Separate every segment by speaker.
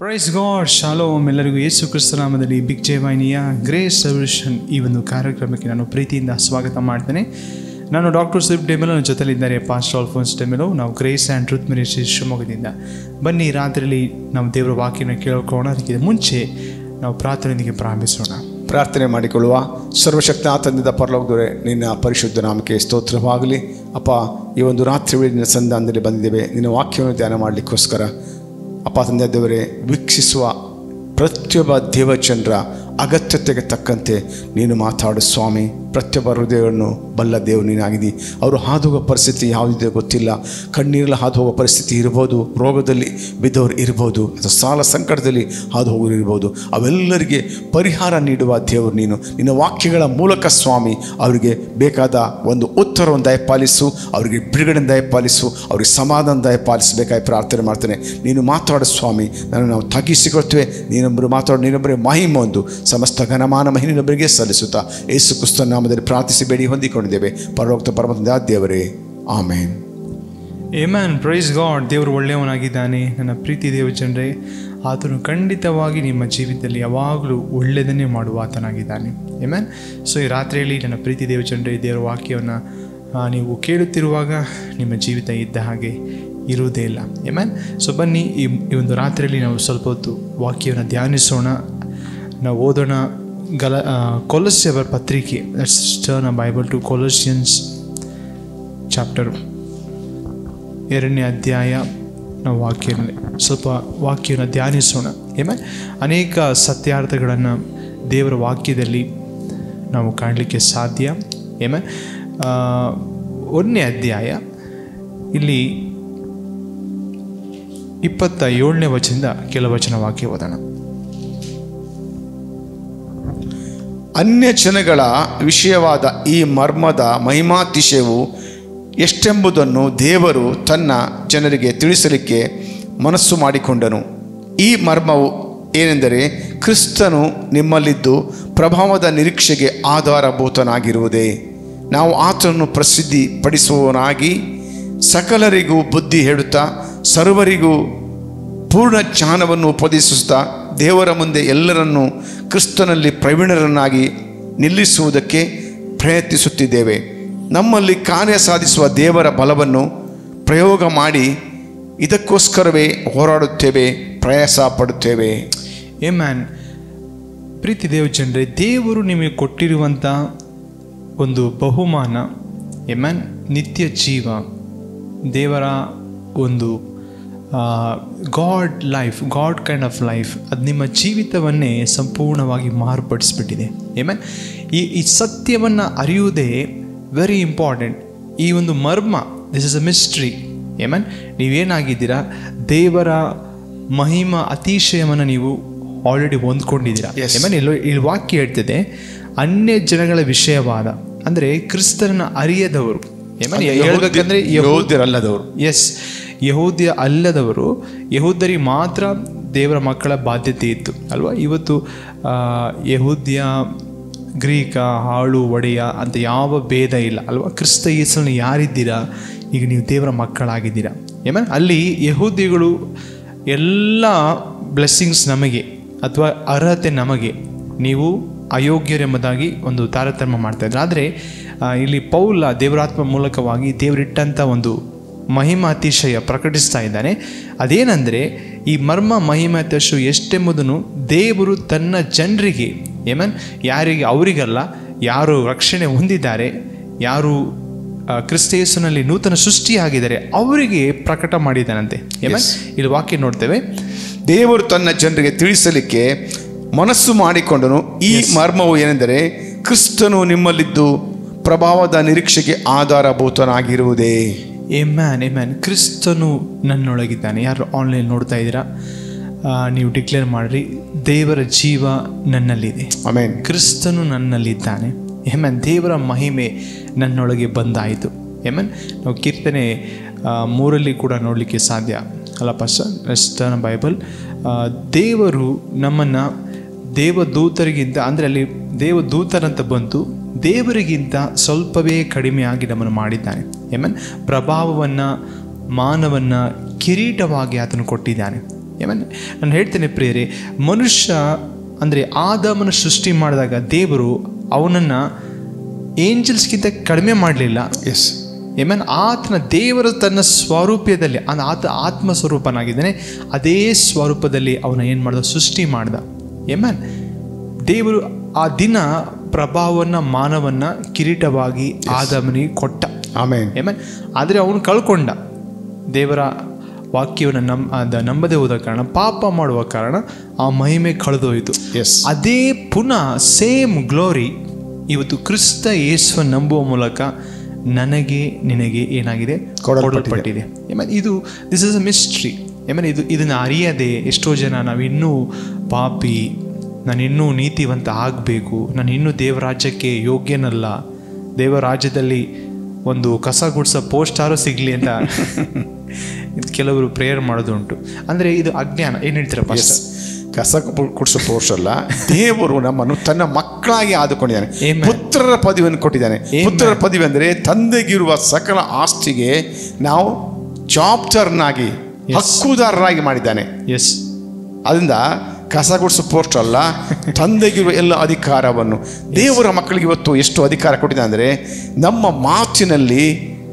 Speaker 1: Praise God shalom ಎಲ್ಲರಿಗೂ ಯೇಸು ಕ್ರಿಸ್ತ ನಾಮದಲ್ಲಿ ಬಿಗ್ ಜೇವಾಯಿನಿಯ ಗ್ರೇಸ್ ಸೊಲ್ಯೂಷನ್ ಈ ಒಂದು ಕಾರ್ಯಕ್ರಮಕ್ಕೆ ನಾನು ಪ್ರೀತಿಯಿಂದ ಸ್ವಾಗತ ಮಾಡ್ತೇನೆ ನಾನು ಡಾಕ್ಟರ್ ಸುದೀಪ್ ಡೆಮೆಲೋ ನನ್ನ ಜೊತೆಲಿದ್ದಾರೆ ಪಾಸ್ಟ್ ಆಲ್ಫೋನ್ಸ್ ಡೆಮೆಲೋ ನಾವು ಗ್ರೇಸ್ ಆ್ಯಂಡ್ ಟ್ರೂತ್ ಮಿನಿಸ್ಟ್ರಿ ಶಿವಮೊಗ್ಗದಿಂದ ಬನ್ನಿ ರಾತ್ರಿಯಲ್ಲಿ ನಾವು ದೇವರ ವಾಕ್ಯನ ಕೇಳ್ಕೊಳ್ಳೋಣ ಅದಕ್ಕಿಂತ ಮುಂಚೆ ನಾವು ಪ್ರಾರ್ಥನೆಯೊಂದಿಗೆ ಪ್ರಾರಂಭಿಸೋಣ
Speaker 2: ಪ್ರಾರ್ಥನೆ ಮಾಡಿಕೊಳ್ಳುವ ಸರ್ವಶಕ್ತ ತಂದೆದ ಪರಲೋಕದವರೇ ನಿನ್ನ ಪರಿಶುದ್ಧ ನಾಮಕ್ಕೆ ಸ್ತೋತ್ರವಾಗಲಿ ಅಪ್ಪ ಈ ಒಂದು ರಾತ್ರಿ ವೇಳೆ ನಿನ್ನ ಸಂಧಾನದಲ್ಲಿ ಬಂದಿದ್ದೇವೆ ನಿನ್ನ ವಾಕ್ಯವನ್ನು ಧ್ಯಾನ ಮಾಡಲಿಕ್ಕೋಸ್ಕರ ಅಪ್ಪ ತಂದೆ ದೇವರೇ ವೀಕ್ಷಿಸುವ ಪ್ರತಿಯೊಬ್ಬ ದೇವಚಂದ್ರ ಅಗತ್ಯತೆಗೆ ತಕ್ಕಂತೆ ನೀನು ಮಾತಾಡು ಸ್ವಾಮಿ ಪ್ರತಿಯೊಬ್ಬ ಹೃದಯವನ್ನು ಬಲ್ಲ ದೇವರು ನೀನಾಗಿದ್ದಿ ಅವರು ಹಾದು ಹೋಗೋ ಪರಿಸ್ಥಿತಿ ಯಾವುದಿದೆ ಗೊತ್ತಿಲ್ಲ ಕಣ್ಣೀರಲ್ಲಿ ಹಾದು ಹೋಗೋ ಪರಿಸ್ಥಿತಿ ಇರ್ಬೋದು ರೋಗದಲ್ಲಿ ಬಿದ್ದವರು ಇರ್ಬೋದು ಅಥವಾ ಸಾಲ ಸಂಕಟದಲ್ಲಿ ಹಾದು ಹೋಗೋರು ಇರ್ಬೋದು ಅವೆಲ್ಲರಿಗೆ ಪರಿಹಾರ ನೀಡುವ ದೇವರು ನೀನು ನಿನ್ನ ವಾಕ್ಯಗಳ ಮೂಲಕ ಸ್ವಾಮಿ ಅವರಿಗೆ ಬೇಕಾದ ಒಂದು ಉತ್ತರವನ್ನು ದಯಪಾಲಿಸು ಅವರಿಗೆ ಬಿಡುಗಡೆ ದಯಪಾಲಿಸು ಅವರಿಗೆ ಸಮಾಧಾನ ದಯಪಾಲಿಸಬೇಕಾಗಿ ಪ್ರಾರ್ಥನೆ ಮಾಡ್ತೇನೆ ನೀನು ಮಾತಾಡು ಸ್ವಾಮಿ ನಾನು ನಾವು ತಗ್ಗಿಸಿಕೊಳ್ತೇವೆ ನೀನೊಬ್ಬರು ಮಾತಾಡು ನೀನೊಬ್ಬರೇ ಮಹಿಮ ಒಂದು ಸಮಸ್ತ ಘನಮಾನ ಮಹಿನಿನೊಬ್ಬರಿಗೆ ಸಲ್ಲಿಸುತ್ತಾ ಏಸು ಕ್ರಿಸ್ತನ ನಾಮದಲ್ಲಿ ಪ್ರಾರ್ಥಿಸಿ ಬೇಡಿ ಹೊಂದಿಕೊಂಡಿದ್ದೇವೆ ಪರಲೋಕ್ತ ಪರಮತಂದ ದೇವರೇ ಆಮೇನ್
Speaker 1: ಏಮ್ಯಾನ್ ಪ್ರೈಸ್ ಗಾಡ್ ದೇವರು ಒಳ್ಳೆಯವನಾಗಿದ್ದಾನೆ ನನ್ನ ಪ್ರೀತಿ ದೇವಜನರೇ ಆತನು ಖಂಡಿತವಾಗಿ ನಿಮ್ಮ ಜೀವಿತದಲ್ಲಿ ಯಾವಾಗಲೂ ಒಳ್ಳೆಯದನ್ನೇ ಮಾಡುವ ಆತನಾಗಿದ್ದಾನೆ ಏಮ್ಯಾನ್ ಸೊ ಈ ರಾತ್ರಿಯಲ್ಲಿ ನನ್ನ ಪ್ರೀತಿ ದೇವಜನರೇ ದೇವರ ವಾಕ್ಯವನ್ನು ಆ, ನೀವು ಕೇಳುತ್ತಿರುವಾಗ ನಿಮ್ಮ ಜೀವಿತ ಇದ್ದ ಹಾಗೆ ಇರುವುದೇ ಇಲ್ಲ ಏಮ್ಯಾನ್ ಸೊ ಬನ್ನಿ ಈ ಈ ಒಂದು ರಾತ್ರಿಯಲ್ಲಿ ನಾವು ಸ್ವಲ್ಪ ಹೊತ್ತು ವಾಕ್ಯವನ್ನು ಧ್ಯಾನಿಸೋಣ ನಾವು ಓದೋಣ ಗಲ ಕೊಲಸ್ಯವರ ಪತ್ರಿಕೆ let's turn a Bible to Colossians chapter ಎರಡನೇ ಅಧ್ಯಾಯ ನಾವು ವಾಕ್ಯದಲ್ಲಿ ಸ್ವಲ್ಪ ವಾಕ್ಯವನ್ನು ಧ್ಯಾನಿಸೋಣ ಏಮ ಅನೇಕ ಸತ್ಯಾರ್ಥಗಳನ್ನು ದೇವರ ವಾಕ್ಯದಲ್ಲಿ ನಾವು ಕಾಣಲಿಕ್ಕೆ ಸಾಧ್ಯ ಏಮ ಒಂದನೇ ಅಧ್ಯಾಯ ಇಲ್ಲಿ ಇಪ್ಪತ್ತ ಏಳನೇ ವಚನದಿಂದ ಕೆಲ ವಚನ ವಾಕ್ಯ ಓದೋಣ
Speaker 2: ಅನ್ಯ ಜನಗಳ ವಿಷಯವಾದ ಈ ಮರ್ಮದ ಮಹಿಮಾತಿಶಯವು ಎಷ್ಟೆಂಬುದನ್ನು ದೇವರು ತನ್ನ ಜನರಿಗೆ ತಿಳಿಸಲಿಕ್ಕೆ ಮನಸ್ಸು ಮಾಡಿಕೊಂಡನು ಈ ಮರ್ಮವು ಏನೆಂದರೆ ಕ್ರಿಸ್ತನು ನಿಮ್ಮಲ್ಲಿದ್ದು ಪ್ರಭಾವದ ನಿರೀಕ್ಷೆಗೆ ಆಧಾರಭೂತನಾಗಿರುವುದೇ ನಾವು ಆತನನ್ನು ಪ್ರಸಿದ್ಧಿ ಪಡಿಸುವವನಾಗಿ ಸಕಲರಿಗೂ ಬುದ್ಧಿ ಹೇಳುತ್ತಾ ಸರ್ವರಿಗೂ ಪೂರ್ಣ ಜ್ಞಾನವನ್ನು ಉಪದೇಶಿಸುತ್ತಾ ದೇವರ ಮುಂದೆ ಎಲ್ಲರನ್ನೂ ಕ್ರಿಸ್ತನಲ್ಲಿ ಪ್ರವೀಣರನ್ನಾಗಿ ನಿಲ್ಲಿಸುವುದಕ್ಕೆ ಪ್ರಯತ್ನಿಸುತ್ತಿದ್ದೇವೆ ನಮ್ಮಲ್ಲಿ ಕಾರ್ಯ ಸಾಧಿಸುವ ದೇವರ ಬಲವನ್ನು ಪ್ರಯೋಗ ಮಾಡಿ ಇದಕ್ಕೋಸ್ಕರವೇ ಹೋರಾಡುತ್ತೇವೆ ಪ್ರಯಾಸ ಪಡುತ್ತೇವೆ
Speaker 1: ಏ ಮ್ಯಾನ್ ಪ್ರೀತಿ ದೇವಚಂದ್ರೆ ದೇವರು ನಿಮಗೆ ಕೊಟ್ಟಿರುವಂಥ ಒಂದು ಬಹುಮಾನ ಎ ಮ್ಯಾನ್ ನಿತ್ಯ ಜೀವ ದೇವರ ಒಂದು God life God kind of life ಅದು ನಿಮ್ಮ ಜೀವಿತವನ್ನೇ ಸಂಪೂರ್ಣವಾಗಿ ಮಾರ್ಪಡಿಸ್ಬಿಟ್ಟಿದೆ ಏ ಮ್ಯಾನ್ ಈ ಈ ಸತ್ಯವನ್ನು ಅರಿಯುವುದೇ ವೆರಿ ಇಂಪಾರ್ಟೆಂಟ್ ಈ ಒಂದು ಮರ್ಮ this is a mystery amen ನೀವೇನಾಗಿದ್ದೀರಾ ದೇವರ ಮಹಿಮ ಅತಿಶಯವನ್ನು ನೀವು ಆಲ್ರೆಡಿ ಹೊಂದ್ಕೊಂಡಿದ್ದೀರಾ
Speaker 2: Yes.
Speaker 1: ಏಮನ್ ಎಲ್ಲೋ ಇಲ್ಲಿ ವಾಕ್ಯ ಹೇಳ್ತಿದೆ ಅನ್ಯ ಜನಗಳ ವಿಷಯವಾದ ಅಂದರೆ ಕ್ರಿಸ್ತರನ್ನ ಅರಿಯದವರು ಏಮನ್ ಹೇಳ್ಬೇಕಂದ್ರೆ ಯಹೂ-
Speaker 2: ಯಹೂದ್ಯರಲ್ಲದವರು
Speaker 1: ಎಸ್ ಯಹೂದ್ಯ ಅಲ್ಲದವರು ಯಹೂದರಿಗೆ ಮಾತ್ರ ದೇವರ ಮಕ್ಕಳ ಬಾಧ್ಯತೆ ಇತ್ತು ಅಲ್ವಾ ಇವತ್ತು ಆ, ಯಹೂದ್ಯ ಗ್ರೀಕ ಹಾಳು ಒಡೆಯ ಅಂತ ಯಾವ ಭೇದ ಇಲ್ಲ ಅಲ್ವಾ ಕ್ರಿಸ್ತ ಯೇಸನ್ನು ಯಾರಿದ್ದೀರಾ ಈಗ ನೀವು ದೇವರ ಮಕ್ಕಳಾಗಿದ್ದೀರಾ ಏಮ ಅಲ್ಲಿ ಯಹೂದಿಗಳು ಎಲ್ಲ ಬ್ಲೆಸ್ಸಿಂಗ್ಸ್ ನಮಗೆ ಅಥವಾ ಅರ್ಹತೆ ನಮಗೆ ನೀವು ಅಯೋಗ್ಯರೆಂಬುದಾಗಿ ಒಂದು ತಾರತಮ್ಯ ಮಾಡ್ತಾ ಇದ್ರು ಆದರೆ ಇಲ್ಲಿ ಪೌಲ ದೇವರಾತ್ಮ ಮೂಲಕವಾಗಿ ದೇವರಿಟ್ಟಂಥ ಒಂದು ಮಹಿಮ ಅತಿಶಯ ಪ್ರಕಟಿಸ್ತಾ ಇದ್ದಾನೆ ಅದೇನೆಂದರೆ ಈ ಮರ್ಮ ಮಹಿಮ ಅತಿಶಯ ಎಷ್ಟೆಂಬುದನ್ನು ದೇವರು ತನ್ನ ಜನರಿಗೆ ಏಮನ್ ಯಾರಿಗೆ ಅವರಿಗಲ್ಲ ಯಾರು ರಕ್ಷಣೆ ಹೊಂದಿದ್ದಾರೆ ಯಾರು ಆ, ಕ್ರಿಸ್ತ ಯೇಸುನಲ್ಲಿ ನೂತನ ಸೃಷ್ಟಿಯಾಗಿದ್ದಾರೆ ಅವರಿಗೆ ಪ್ರಕಟ ಮಾಡಿದ್ದಾನಂತೆ ಏಮನ್ ಇಲ್ಲಿ ವಾಕ್ಯ ನೋಡ್ತೇವೆ
Speaker 2: ದೇವರು ತನ್ನ ಜನರಿಗೆ ತಿಳಿಸಲಿಕ್ಕೆ ಮನಸ್ಸು ಮಾಡಿಕೊಂಡನು ಈ ಮರ್ಮವು ಏನೆಂದರೆ ಕ್ರಿಸ್ತನು ನಿಮ್ಮಲ್ಲಿದ್ದು ಪ್ರಭಾವದ ನಿರೀಕ್ಷೆಗೆ ಆಧಾರಭೂತನಾಗಿರುವುದೇ
Speaker 1: ಎ ಮ್ಯಾನ್ ಎ ಮ್ಯಾನ್ ಕ್ರಿಸ್ತನು ನನ್ನೊಳಗಿದ್ದಾನೆ ಯಾರು ಆನ್ಲೈನ್ ನೋಡ್ತಾ ಇದ್ದೀರಾ ಆ, ನೀವು ಡಿಕ್ಲೇರ್ ಮಾಡಿರಿ ದೇವರ ಜೀವ ನನ್ನಲ್ಲಿದೆ
Speaker 2: ಆಮೇನ್
Speaker 1: ಕ್ರಿಸ್ತನು ನನ್ನಲ್ಲಿದ್ದಾನೆ ಹೆಮನ್ ದೇವರ ಮಹಿಮೆ ನನ್ನೊಳಗೆ ಬಂದಾಯಿತು ಹೆಮನ್ ನಾವು ಕೀರ್ತನೆ ಆ, ಮೂರಲ್ಲಿ ಕೂಡ ನೋಡಲಿಕ್ಕೆ ಸಾಧ್ಯ ಅಲ್ಲ ಪಸ್ಟರ್ನ ಬೈಬಲ್ ಆ, ದೇವರು ನಮ್ಮನ್ನು ದೇವದೂತರಿಗಿಂತ ಅಂದರೆ ಅಲ್ಲಿ ದೇವದೂತರಂತ ಬಂತು ದೇವರಿಗಿಂತ ಸ್ವಲ್ಪವೇ ಕಡಿಮೆಯಾಗಿ ನಮ್ಮನ್ನು ಮಾಡಿದ್ದಾನೆ ಹೆಮನ್ ಪ್ರಭಾವವನ್ನು ಮಾನವನ್ನು ಕಿರೀಟವಾಗಿ ಆತನು ಕೊಟ್ಟಿದ್ದಾನೆ ಏಮನ್ ನಾನು ಹೇಳ್ತೇನೆ ಪ್ರಿಯರೇ ಮನುಷ್ಯ ಅಂದರೆ ಆದಾಮನ ಸೃಷ್ಟಿ ಮಾಡಿದಾಗ ದೇವರು ಅವನನ್ನು ಏಂಜಲ್ಸ್ಗಿಂತ ಕಡಿಮೆ ಮಾಡಲಿಲ್ಲ
Speaker 2: ಎಸ್
Speaker 1: ಏಮನ್ ಆತನ ದೇವರ ತನ್ನ ಸ್ವರೂಪದಲ್ಲಿ ಅಂದ್ರೆ ಆತ ಆತ್ಮ ಸ್ವರೂಪನಾಗಿದ್ದಾನೆ ಅದೇ ಸ್ವರೂಪದಲ್ಲಿ ಅವನ ಏನು ಮಾಡ್ದ ಸೃಷ್ಟಿ ಮಾಡ್ದ ಏಮನ್ ದೇವರು ಆ ದಿನ ಪ್ರಭಾವವನ್ನು ಮಾನವನ್ನ ಕಿರೀಟವಾಗಿ ಆದಮನಿಗೆ ಕೊಟ್ಟ
Speaker 2: ಆಮೇನ್
Speaker 1: ಏಮನ್ ಆದರೆ ಅವನು ಕಳ್ಕೊಂಡ ದೇವರ ವಾಕ್ಯವನ್ನು ನಮ್ ಅದ ನಂಬದೇ ಹೋದ ಕಾರಣ ಪಾಪ ಮಾಡುವ ಕಾರಣ ಆ ಮಹಿಮೆ ಕಳೆದೋಯ್ತು
Speaker 2: ಎಸ್
Speaker 1: ಅದೇ ಪುನಃ ಸೇಮ್ ಗ್ಲೋರಿ ಇವತ್ತು ಕ್ರಿಸ್ತ ಯೇಸುವ ನಂಬುವ ಮೂಲಕ ನನಗೆ ನಿನಗೆ ಏನಾಗಿದೆ
Speaker 2: ಕೊಡಲ್ಪಟ್ಟಿದೆ.
Speaker 1: ಕೊಡಲ್ಪಟ್ಟಿದೆ ಏಮನ್ ಇದು this is a mystery amen ಇದು ಇದನ್ನು ಅರಿಯದೆ ಎಷ್ಟೋ ಜನ ನಾವಿನ್ನೂ ಪಾಪಿ ನಾನು ಇನ್ನೂ ನೀತಿವಂತ ಆಗಬೇಕು ನಾನು ಇನ್ನೂ ದೇವರಾಜ್ಯಕ್ಕೆ ಯೋಗ್ಯನಲ್ಲ ದೇವರಾಜ್ಯದಲ್ಲಿ ಒಂದು ಕಸ ಗುಡ್ಸೋ ಪೋಸ್ಟಾರು ಸಿಗಲಿ ಅಂತ ಕೆಲವರು ಪ್ರೇಯರ್ ಮಾಡೋದುಂಟು ಅಂದರೆ ಇದು ಅಜ್ಞಾನ ಏನು ಹೇಳ್ತೀರಾ
Speaker 2: ಎಸ್
Speaker 1: ಪಾಸ್ಟರ್
Speaker 2: ಕಸ ಕು- ಕುಡಿಸೋ ಪೋಸ್ಟ್ ಅಲ್ಲ ದೇವರು ನಮ್ಮನ್ನು ತನ್ನ ಮಕ್ಕಳಾಗಿ ಆದುಕೊಂಡಿದ್ದಾನೆ
Speaker 1: Amen.
Speaker 2: ಪುತ್ರರ ಪದವಿಯನ್ನು ಕೊಟ್ಟಿದ್ದಾನೆ
Speaker 1: Amen.
Speaker 2: ಪುತ್ರರ ಪದವಿ ಅಂದರೆ ತಂದೆಗಿರುವ ಸಕಲ ಆಸ್ತಿಗೆ ನಾವು ಜವಾಬ್ದಾರನಾಗಿ ಹಕ್ಕುದಾರರಾಗಿ ಮಾಡಿದ್ದಾನೆ
Speaker 1: ಎಸ್
Speaker 2: ಅದರಿಂದ ಕಸ ಗುಡಿಸೋ ಪೋಸ್ಟ್ ಅಲ್ಲ ತಂದೆಗಿರುವ ಎಲ್ಲ ಅಧಿಕಾರವನ್ನು ದೇವರ ಮಕ್ಕಳಿಗೆ ಇವತ್ತು ಎಷ್ಟು ಅಧಿಕಾರ ಕೊಟ್ಟಿದೆ ಅಂದರೆ ನಮ್ಮ ಮಾತಿನಲ್ಲಿ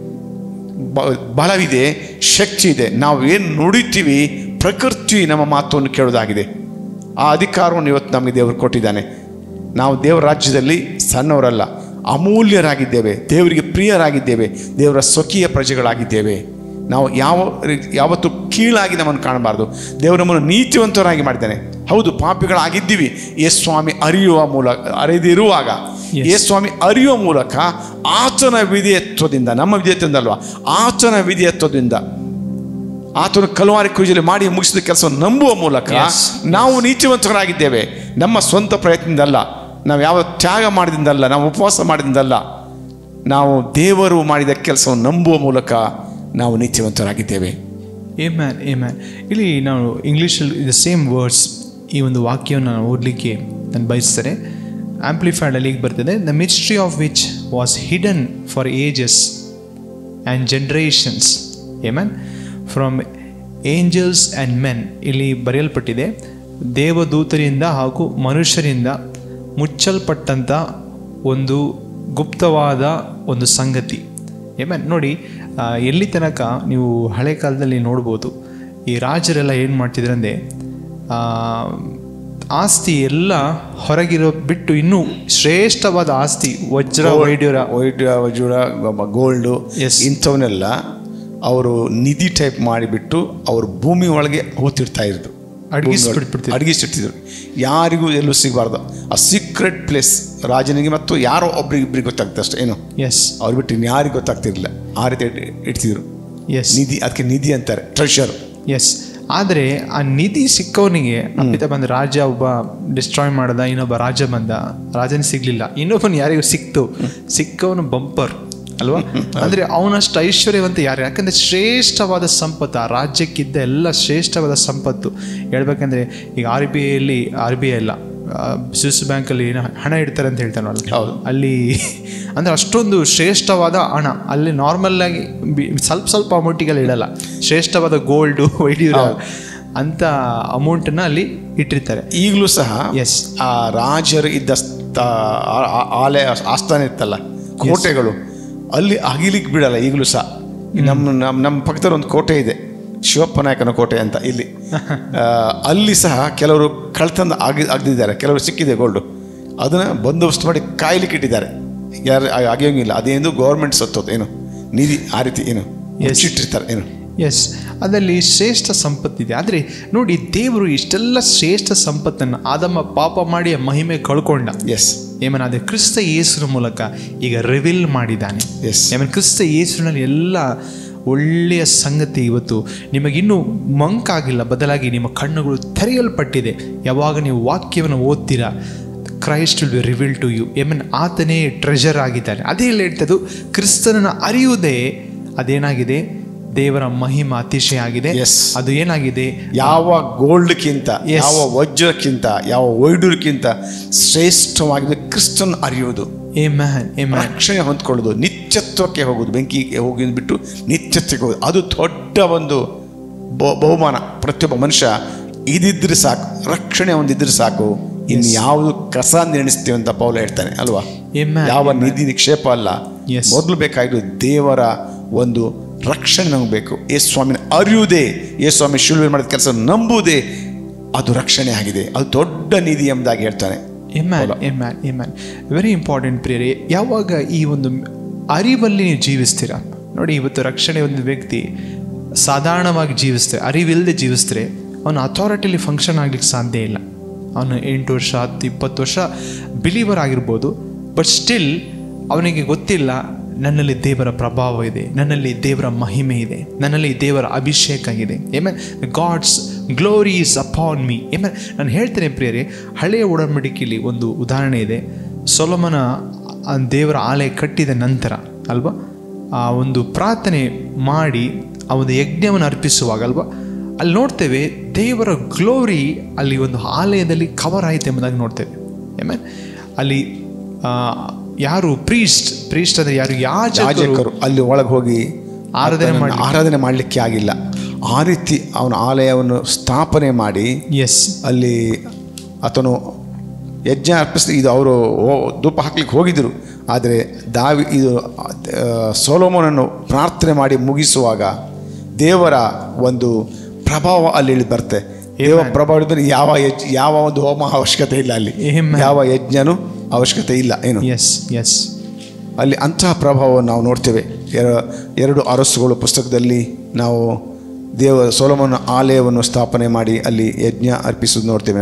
Speaker 2: ಬ- ಬಲವಿದೆ ಶಕ್ತಿ ಇದೆ ನಾವು ಏನು ನುಡಿತೀವಿ ಪ್ರಕೃತಿ ನಮ್ಮ ಮಾತನ್ನು ಕೇಳೋದಾಗಿದೆ ಆ ಅಧಿಕಾರವನ್ನು ಇವತ್ತು ನಮಗೆ ದೇವರು ಕೊಟ್ಟಿದ್ದಾನೆ ನಾವು ದೇವರ ರಾಜ್ಯದಲ್ಲಿ ಸಣ್ಣವರಲ್ಲ ಅಮೂಲ್ಯರಾಗಿದ್ದೇವೆ ದೇವರಿಗೆ ಪ್ರಿಯರಾಗಿದ್ದೇವೆ ದೇವರ ಸ್ವಕೀಯ ಪ್ರಜೆಗಳಾಗಿದ್ದೇವೆ ನಾವು ಯಾವ ರೀ- ಯಾವತ್ತೂ ಕೀಳಾಗಿ ನಮ್ಮನ್ನು ಕಾಣಬಾರ್ದು ದೇವರು ನಮ್ಮನ್ನು ನೀತಿವಂತರಾಗಿ ಮಾಡಿದ್ದಾನೆ ಹೌದು ಪಾಪಿಗಳಾಗಿದ್ದೀವಿ ಯೇಸು ಸ್ವಾಮಿ ಅರಿಯುವ ಮೂಲಕ ಅರಿದಿರುವಾಗ
Speaker 1: Yes.
Speaker 2: ಯೇಸು ಸ್ವಾಮಿ ಅರಿಯುವ ಮೂಲಕ ಆತನ ವಿಧೇಯತ್ವದಿಂದ ನಮ್ಮ ವಿಧೇಯತ್ವದಿಂದ ಅಲ್ವಾ ಆತನ ವಿಧೇಯತ್ವದಿಂದ ಆತನ ಕಲ್ವಾರಿ ಕ್ರೂಜಲ್ಲಿ ಮಾಡಿ ಮುಗಿಸಿದ ಕೆಲಸವನ್ನು ನಂಬುವ ಮೂಲಕ
Speaker 1: Yes.
Speaker 2: ನಾವು ನೀತಿವಂತರಾಗಿದ್ದೇವೆ ನಮ್ಮ ಸ್ವಂತ ಪ್ರಯತ್ನದಿಂದಲ್ಲ ನಾವು ಯಾವ ತ್ಯಾಗ ಮಾಡಿದಿಂದಲ್ಲ ನಾವು ಉಪವಾಸ ಮಾಡಿದಿಂದಲ್ಲ ನಾವು ದೇವರು ಮಾಡಿದ ಕೆಲಸವನ್ನು ನಂಬುವ ಮೂಲಕ ನಾವು ನೀತಿವಂತರಾಗಿದ್ದೇವೆ
Speaker 1: ಎ ಮ್ಯಾನ್ ಎ ಮ್ಯಾನ್ ಇಲ್ಲಿ ನಾವು ಇಂಗ್ಲೀಷಲ್ಲಿ ದ ಸೇಮ್ ವರ್ಡ್ಸ್ ಈ ಒಂದು ವಾಕ್ಯವನ್ನು ನಾನು ಓದಲಿಕ್ಕೆ ನಾನು ಬಯಸ್ತಾರೆ ಆಂಪ್ಲಿಫೈಡಲ್ಲಿ ಈಗ ಬರ್ತದೆ the mystery of which was hidden for ages and generations amen from angels and men ಇಲ್ಲಿ ಬರೆಯಲ್ಪಟ್ಟಿದೆ ದೇವದೂತರಿಂದ ಹಾಗೂ ಮನುಷ್ಯರಿಂದ ಮುಚ್ಚಲ್ಪಟ್ಟಂಥ ಒಂದು ಗುಪ್ತವಾದ ಒಂದು ಸಂಗತಿ ಏಮನ್ ನೋಡಿ ಆ, ಎಲ್ಲಿ ತನಕ ನೀವು ಹಳೆ ಕಾಲದಲ್ಲಿ ನೋಡ್ಬೋದು ಈ ರಾಜರೆಲ್ಲ ಏನು ಮಾಡ್ತಿದ್ರು ಅಂದರೆ ಆಸ್ತಿ ಎಲ್ಲ ಹೊರಗಿರೋ ಬಿಟ್ಟು ಇನ್ನೂ ಶ್ರೇಷ್ಠವಾದ ಆಸ್ತಿ ವಜ್ರ ವೈಡ್ಯೂರ
Speaker 2: ವೈಟ್ ವಜೂರ ಗೋಲ್ಡು
Speaker 1: Yes.
Speaker 2: ಇಂಥವನ್ನೆಲ್ಲ ಅವರು ನಿಧಿ ಟೈಪ್ ಮಾಡಿಬಿಟ್ಟು ಅವರು ಭೂಮಿ ಒಳಗೆ ಹೂತಿಡ್ತಾ ಇದ್ರು
Speaker 1: ಅಡಗಿಸ್ಬಿಟ್ಬಿಡ್ತಿದ್ರು.
Speaker 2: ಅಡಗಿಸಿಟ್ಟಿದ್ರು ಯಾರಿಗೂ ಎಲ್ಲೂ ಸಿಗಬಾರ್ದು ಆ ಸೀಕ್ರೆಟ್ ಪ್ಲೇಸ್ ರಾಜನಿಗೆ ಮತ್ತು ಯಾರೋ ಒಬ್ರಿಗೆ ಇಬ್ಬರಿಗೆ ಗೊತ್ತಾಗ್ತದೆ ಅಷ್ಟೇ ಏನು
Speaker 1: ಎಸ್
Speaker 2: ಅವ್ರು ಬಿಟ್ಟು ಇನ್ಯಾರಿಗೂ ಗೊತ್ತಾಗ್ತಿರ್ಲಿಲ್ಲ ಆ ರೀತಿ ಇಟ್- ಇಡ್ತಿದ್ರು
Speaker 1: ಎಸ್
Speaker 2: ನಿಧಿ ಅದಕ್ಕೆ ನಿಧಿ ಅಂತಾರೆ ಟ್ರೆಷರ್
Speaker 1: ಎಸ್ ಆದರೆ ಆ ನಿಧಿ ಸಿಕ್ಕವನಿಗೆ ಅಪ್ಪಿತ ಬಂದ ರಾಜ ಒಬ್ಬ ಡಿಸ್ಟ್ರಾಯ್ ಮಾಡ್ದ ಇನ್ನೊಬ್ಬ ರಾಜ ಬಂದ ರಾಜನ ಸಿಗ್ಲಿಲ್ಲ ಇನ್ನೊಬ್ಬನು ಯಾರಿಗೂ ಸಿಕ್ತು ಸಿಕ್ಕವನು ಬಂಪರ್ ಅಲ್ವಾ ಅಂದ್ರೆ ಅವನಷ್ಟು ಐಶ್ವರ್ಯವಂತ ಯಾರು ಯಾಕಂದ್ರೆ ಶ್ರೇಷ್ಠವಾದ ಸಂಪತ್ತು ಆ ರಾಜ್ಯಕ್ಕಿದ್ದ ಎಲ್ಲ ಶ್ರೇಷ್ಠವಾದ ಸಂಪತ್ತು ಹೇಳ್ಬೇಕಂದ್ರೆ ಈಗ ಆರ್ ಬಿ ಐಯಲ್ಲಿ ಆರ್ ಬಿ ಐ ಅಲ್ಲ ಸ್ವಿಸ್ ಬ್ಯಾಂಕಲ್ಲಿ ಏನೋ ಹಣ ಇಡ್ತಾರೆ ಅಂತ ಹೇಳ್ತಾನಲ್ಲ
Speaker 2: ಹೌದು.
Speaker 1: ಅಲ್ಲಿ ಅಂದ್ರೆ ಅಷ್ಟೊಂದು ಶ್ರೇಷ್ಠವಾದ ಹಣ ಅಲ್ಲಿ ನಾರ್ಮಲ್ ಆಗಿ ಬಿ- ಸ್ವಲ್ಪ ಸ್ವಲ್ಪ ಅಮೌಂಟಿಗೆಲ್ಲ ಇಡಲ್ಲ ಶ್ರೇಷ್ಠವಾದ ಗೋಲ್ಡು ವೈಡ್ಯೂರ ಅಂತ ಅಮೌಂಟನ್ನ ಅಲ್ಲಿ ಇಟ್ಟಿರ್ತಾರೆ
Speaker 2: ಈಗಲೂ ಸಹ
Speaker 1: ಎಸ್
Speaker 2: ಆ ರಾಜರು ಇದ್ದ ಸ್ಥ- ಆ- ಆ- ಆಲೆ ಆಸ್ಥಾನ ಇತ್ತಲ್ಲ ಕೋಟೆಗಳು ಅಲ್ಲಿ ಅಗಿಲಿಕ್ಕೆ ಬಿಡಲ್ಲ ಈಗಲೂ ಸಹ ನಮ್ಮ ನಮ್ಮ ನಮ್ಮ ಪಕ್ಕದಲ್ಲಿ ಒಂದು ಕೋಟೆ ಇದೆ ಶಿವಪ್ಪ ನಾಯಕನ ಕೋಟೆ ಅಂತ ಇಲ್ಲಿ ಆ, ಅಲ್ಲಿ ಸಹ ಕೆಲವರು ಕಳ್ತಂದು ಆಗಿ ಅಗ್ದಿದ್ದಾರೆ ಕೆಲವರು ಸಿಕ್ಕಿದೆ ಗೋಲ್ಡು ಅದನ್ನು ಬಂದೋಬಸ್ತ್ ಮಾಡಿ ಕಾಯ್ಲಿಕ್ಕೆ ಇಟ್ಟಿದ್ದಾರೆ ಯಾರು ಅಗಿಯೋಂಗಿಲ್ಲ ಅದೇನು ಗೌರ್ಮೆಂಟ್ ಸತ್ತೋದು ಏನು ನಿಧಿ ಆ ರೀತಿ ಏನು ಮುಚ್ಚಿಟ್ಟಿರ್ತಾರೆ ಏನು
Speaker 1: ಎಸ್ ಅದರಲ್ಲಿ ಶ್ರೇಷ್ಠ ಸಂಪತ್ತಿದೆ ಆದರೆ ನೋಡಿ ದೇವರು ಇಷ್ಟೆಲ್ಲ ಶ್ರೇಷ್ಠ ಸಂಪತ್ತನ್ನು ಆದಮ್ಮ ಪಾಪ ಮಾಡಿ ಆ ಮಹಿಮೆ ಕಳ್ಕೊಂಡ
Speaker 2: ಎಸ್
Speaker 1: ಏಮನಾದ್ರೆ ಕ್ರಿಸ್ತ ಯೇಸುವಿನ ಮೂಲಕ ಈಗ ರಿವೀಲ್ ಮಾಡಿದ್ದಾನೆ
Speaker 2: ಎಸ್
Speaker 1: ಆಮೇಲೆ ಕ್ರಿಸ್ತ ಯೇಸುವಿನಲ್ಲಿ ಎಲ್ಲ ಒಳ್ಳೆಯ ಸಂಗತಿ ಇವತ್ತು ನಿಮಗಿನ್ನೂ ಮಂಕಾಗಿಲ್ಲ ಬದಲಾಗಿ ನಿಮ್ಮ ಕಣ್ಣುಗಳು ತೆರೆಯಲ್ಪಟ್ಟಿದೆ ಯಾವಾಗ ನೀವು ವಾಕ್ಯವನ್ನು ಓದ್ತೀರಾ Christ will be reveal to you amen ಆತನೇ ಟ್ರೆಷರ್ ಆಗಿದ್ದಾನೆ ಅದೇ ಇಲ್ಲಿ ಹೇಳ್ತದ್ದು ಕ್ರಿಸ್ತನನ್ನು ಅರಿಯುವುದೇ ಅದೇನಾಗಿದೆ ದೇವರ ಮಹಿಮ ಅತಿಶಯ ಆಗಿದೆ
Speaker 2: Yes.
Speaker 1: ಅದು ಏನಾಗಿದೆ
Speaker 2: ಯಾವ ಗೋಲ್ಡ್ಕ್ಕಿಂತ
Speaker 1: Yes.
Speaker 2: ಯಾವ ವಜ್ರಕ್ಕಿಂತ ಯಾವ ವೈಡೂರ್ಕ್ಕಿಂತ ಶ್ರೇಷ್ಠವಾಗಿದೆ ಕ್ರಿಸ್ತನ್ ಅರಿಯುವುದು
Speaker 1: ಎ ಮ್ಯಾನ್ ಎ ಮ್ಯಾನ್
Speaker 2: ರಕ್ಷಣೆ ಹೊಂದ್ಕೊಳ್ಳೋದು ನಿತ್ಯತ್ವಕ್ಕೆ ಹೋಗೋದು ಬೆಂಕಿಗೆ ಹೋಗಿ ಬಿಟ್ಟು ನಿತ್ಯತ್ವಕ್ಕೆ ಹೋಗೋದು ಅದು ದೊಡ್ಡ ಒಂದು ಬ- ಬಹುಮಾನ ಪ್ರತಿಯೊಬ್ಬ ಮನುಷ್ಯ ಇದಿದ್ರೆ ಸಾಕು ರಕ್ಷಣೆ ಒಂದಿದ್ರೆ ಸಾಕು ಇನ್ನು ಯಾವುದು ಕಸ ನೆನೆಸ್ತೀವಿ ಅಂತ ಪೌಲ ಹೇಳ್ತಾನೆ ಅಲ್ವಾ
Speaker 1: Amen.
Speaker 2: ಯಾವ ನಿಧಿ ನಿಕ್ಷೇಪ ಅಲ್ಲ
Speaker 1: Yes.
Speaker 2: ಮೊದಲು ಬೇಕಾಗಿದ್ದು ದೇವರ ಒಂದು ರಕ್ಷಣೆ ನಮಗೆ ಬೇಕು ಯೇಸು ಸ್ವಾಮಿನ ಅರಿಯುವುದೇ ಯೇಸು ಸ್ವಾಮಿ ಶಿಲ್ವೆ ಮಾಡಿದ ಕೆಲಸ ನಂಬುವುದೇ ಅದು ರಕ್ಷಣೆ ಆಗಿದೆ ಅದು ದೊಡ್ಡ ನಿಧಿ ಎಂಬುದಾಗಿ ಹೇಳ್ತಾನೆ
Speaker 1: ಎಮ್ಯಾನ್ ಎಮ್ಯಾನ್ ಎಮ್ಯಾನ್ ವೆರಿ ಇಂಪಾರ್ಟೆಂಟ್ ಪ್ರಿಯರೇ ಯಾವಾಗ ಈ ಒಂದು ಅರಿವಲ್ಲಿ ನೀವು ಜೀವಿಸ್ತೀರಾ ನೋಡಿ ಇವತ್ತು ರಕ್ಷಣೆ ಒಂದು ವ್ಯಕ್ತಿ ಸಾಧಾರಣವಾಗಿ ಜೀವಿಸ್ತಾರೆ ಅರಿವಿಲ್ಲದೆ ಜೀವಿಸಿದ್ರೆ ಅವನು ಅಥಾರಿಟಿಲಿ ಫಂಕ್ಷನ್ ಆಗ್ಲಿಕ್ಕೆ ಸಾಧ್ಯ ಇಲ್ಲ ಅವನು ಎಂಟು ವರ್ಷ ಹತ್ತು ಇಪ್ಪತ್ತು ವರ್ಷ ಬಿಲೀವರ್ ಆಗಿರ್ಬೋದು ಬಟ್ ಸ್ಟಿಲ್ ಅವನಿಗೆ ಗೊತ್ತಿಲ್ಲ ನನ್ನಲ್ಲಿ ದೇವರ ಪ್ರಭಾವ ಇದೆ ನನ್ನಲ್ಲಿ ದೇವರ ಮಹಿಮೆ ಇದೆ ನನ್ನಲ್ಲಿ ದೇವರ ಅಭಿಷೇಕ ಇದೆ amen God's glory is upon me amen ನಾನು ಹೇಳ್ತೇನೆ ಪ್ರಿಯರೇ ಹಳೆಯ ಒಡಂಬಡಿಕೆಯಲ್ಲಿ ಒಂದು ಉದಾಹರಣೆ ಇದೆ ಸೊಲಮನ ಆ ದೇವರ ಆಲಯ ಕಟ್ಟಿದ ನಂತರ ಅಲ್ವಾ ಆ ಒಂದು ಪ್ರಾರ್ಥನೆ ಮಾಡಿ ಆ ಒಂದು ಯಜ್ಞವನ್ನು ಅರ್ಪಿಸುವಾಗ ಅಲ್ವಾ ಅಲ್ಲಿ ನೋಡ್ತೇವೆ ದೇವರ ಗ್ಲೋರಿ ಅಲ್ಲಿ ಒಂದು ಆಲಯದಲ್ಲಿ ಕವರ್ ಆಯಿತು ಎಂಬುದಾಗಿ ನೋಡ್ತೇವೆ ಏಮನ್ ಅಲ್ಲಿ ಆ, ಯಾರು ಪ್ರೀಸ್ಟ್ ಪ್ರೀಸ್ಟ್ ಅಂದರೆ ಯಾರು ಯಾಜಕರು
Speaker 2: ಯಾಜಕರು ಅಲ್ಲಿ ಒಳಗೆ ಹೋಗಿ
Speaker 1: ಆರಾಧನೆ
Speaker 2: ಆತನನ್ನ
Speaker 1: ಮಾಡ್ಲಿಕ್ಕೆ.
Speaker 2: ಆರಾಧನೆ ಮಾಡಲಿಕ್ಕೆ ಆಗಿಲ್ಲ ಆ ರೀತಿ ಅವನ ಆಲಯವನ್ನು ಸ್ಥಾಪನೆ ಮಾಡಿ
Speaker 1: ಎಸ್
Speaker 2: ಅಲ್ಲಿ ಆತನು ಯಜ್ಞ ಅರ್ಪಿಸ್ ಇದು ಅವರು ಧೂಪ ಹಾಕ್ಲಿಕ್ಕೆ ಹೋಗಿದ್ದರು ಆದರೆ ದಾವಿ ಇದು ಆ, ಸೊಲೊಮೋನನ್ನು ಪ್ರಾರ್ಥನೆ ಮಾಡಿ ಮುಗಿಸುವಾಗ ದೇವರ ಒಂದು ಪ್ರಭಾವ ಅಲ್ಲಿ ಇಳಿದು ಬರುತ್ತೆ ದೇವ ಪ್ರಭಾವ ಇಳಿದ್ರೆ ಯಾವ ಯಜ್ ಯಾವ ಒಂದು ಹೋಮ ಅವಶ್ಯಕತೆ ಇಲ್ಲ ಅಲ್ಲಿ
Speaker 1: Amen.
Speaker 2: ಯಾವ ಯಜ್ಞನೂ ಅವಶ್ಯಕತೆ ಇಲ್ಲ ಏನು
Speaker 1: ಎಸ್ ಎಸ್
Speaker 2: ಅಲ್ಲಿ ಅಂತಹ ಪ್ರಭಾವವನ್ನು ನಾವು ನೋಡ್ತೇವೆ ಎರ- ಎರಡು ಅರಸುಗಳು ಪುಸ್ತಕದಲ್ಲಿ ನಾವು ದೇವ ಸೋಲಮನ ಆಲಯವನ್ನು ಸ್ಥಾಪನೆ ಮಾಡಿ ಅಲ್ಲಿ ಯಜ್ಞ ಅರ್ಪಿಸೋದು ನೋಡ್ತೇವೆ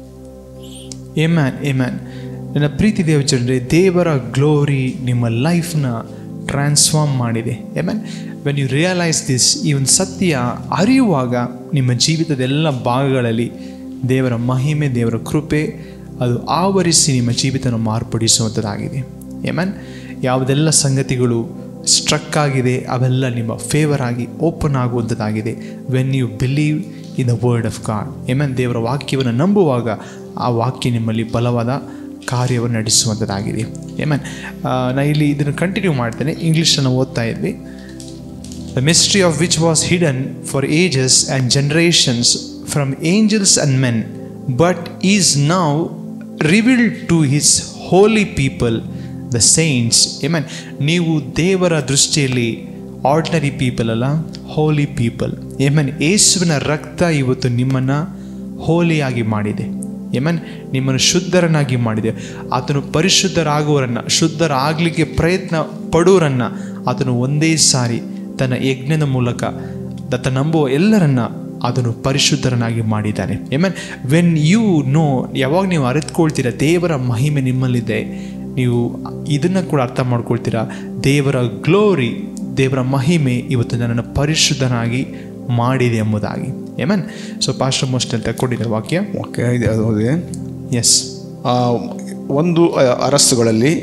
Speaker 1: ಎಮ್ಯಾನ್ ಎಮ್ಯಾನ್ ನನ್ನ ಪ್ರೀತಿ ದೇವಚಂದ್ರೆ ದೇವರ ಗ್ಲೋರಿ ನಿಮ್ಮ ಲೈಫ್ನ ಟ್ರಾನ್ಸ್ಫಾರ್ಮ್ ಮಾಡಿದೆ amen when you realise this ಈ ಒಂದು ಸತ್ಯ ಅರಿಯುವಾಗ ನಿಮ್ಮ ಜೀವಿತದ ಎಲ್ಲ ಭಾಗಗಳಲ್ಲಿ ದೇವರ ಮಹಿಮೆ ದೇವರ ಕೃಪೆ ಅದು ಆವರಿಸಿ ನಿಮ್ಮ ಜೀವಿತನ ಮಾರ್ಪಡಿಸುವಂಥದ್ದಾಗಿದೆ ಎಮ್ಯಾನ್ ಯಾವುದೆಲ್ಲ ಸಂಗತಿಗಳು ಸ್ಟ್ರಕ್ ಆಗಿದೆ ಅವೆಲ್ಲ ನಿಮ್ಮ ಫೇವರ್ ಆಗಿ ಓಪನ್ ಆಗುವಂಥದ್ದಾಗಿದೆ when you believe in the word of God amen ದೇವರ ವಾಕ್ಯವನ್ನು ನಂಬುವಾಗ ಆ ವಾಕ್ಯ ನಿಮ್ಮಲ್ಲಿ ಬಲವಾದ ಕಾರ್ಯವನ್ನು ನಡೆಸುವಂಥದ್ದಾಗಿದೆ ಎಮನ್ ನಾ ಇಲ್ಲಿ ಇದನ್ನು ಕಂಟಿನ್ಯೂ ಮಾಡ್ತೇನೆ ಇಂಗ್ಲೀಷನ್ನು ಓದ್ತಾ ಇದ್ವಿ the mystery of which was hidden for ages and generations from angels and men but is now revealed to his holy people the saints amen ನೀವು ದೇವರ ದೃಷ್ಟಿಯಲ್ಲಿ ಆರ್ಡಿನರಿ ಪೀಪಲ್ ಅಲ್ಲ ಹೋಲಿ ಪೀಪಲ್ ಎಮನ್ ಯೇಸುವಿನ ರಕ್ತ ಇವತ್ತು ನಿಮ್ಮನ್ನು ಹೋಲಿಯಾಗಿ ಮಾಡಿದೆ ಎಮನ್ ನಿಮ್ಮನ್ನು ಶುದ್ಧರನ್ನಾಗಿ ಮಾಡಿದೆ ಆತನು ಪರಿಶುದ್ಧರಾಗುವರನ್ನು ಶುದ್ಧರಾಗಲಿಕ್ಕೆ ಪ್ರಯತ್ನ ಪಡುವರನ್ನು ಆತನು ಒಂದೇ ಸಾರಿ ತನ್ನ ಯಜ್ಞದ ಮೂಲಕ ದತ್ತ ನಂಬುವ ಎಲ್ಲರನ್ನ ಅದನ್ನು ಪರಿಶುದ್ಧರನ್ನಾಗಿ ಮಾಡಿದ್ದಾನೆ ಎಮನ್ ವೆನ್ ಯು ನೋ ಯಾವಾಗ ನೀವು ಅರಿತುಕೊಳ್ತೀರಾ ದೇವರ ಮಹಿಮೆ ನಿಮ್ಮಲ್ಲಿದೆ ನೀವು ಇದನ್ನು ಕೂಡ ಅರ್ಥ ಮಾಡ್ಕೊಳ್ತೀರಾ ದೇವರ ಗ್ಲೋರಿ ದೇವರ ಮಹಿಮೆ ಇವತ್ತು ನನ್ನನ್ನು ಪರಿಶುದ್ಧನಾಗಿ ಮಾಡಿದೆ ಎಂಬುದಾಗಿ ಎಮನ್ ಸೊ ಪಾಸ್ಟರ್ ಮೋಸ್ಟ್ ಅಂತ ಕೊಟ್ಟಿದ್ದಾರೆ ವಾಕ್ಯ
Speaker 2: ಓಕೆ ಇದೆ ಅದು ಹೌದೇ
Speaker 1: ಎಸ್
Speaker 2: ಆ, ಒಂದು ಆ, ಅರಸುಗಳಲ್ಲಿ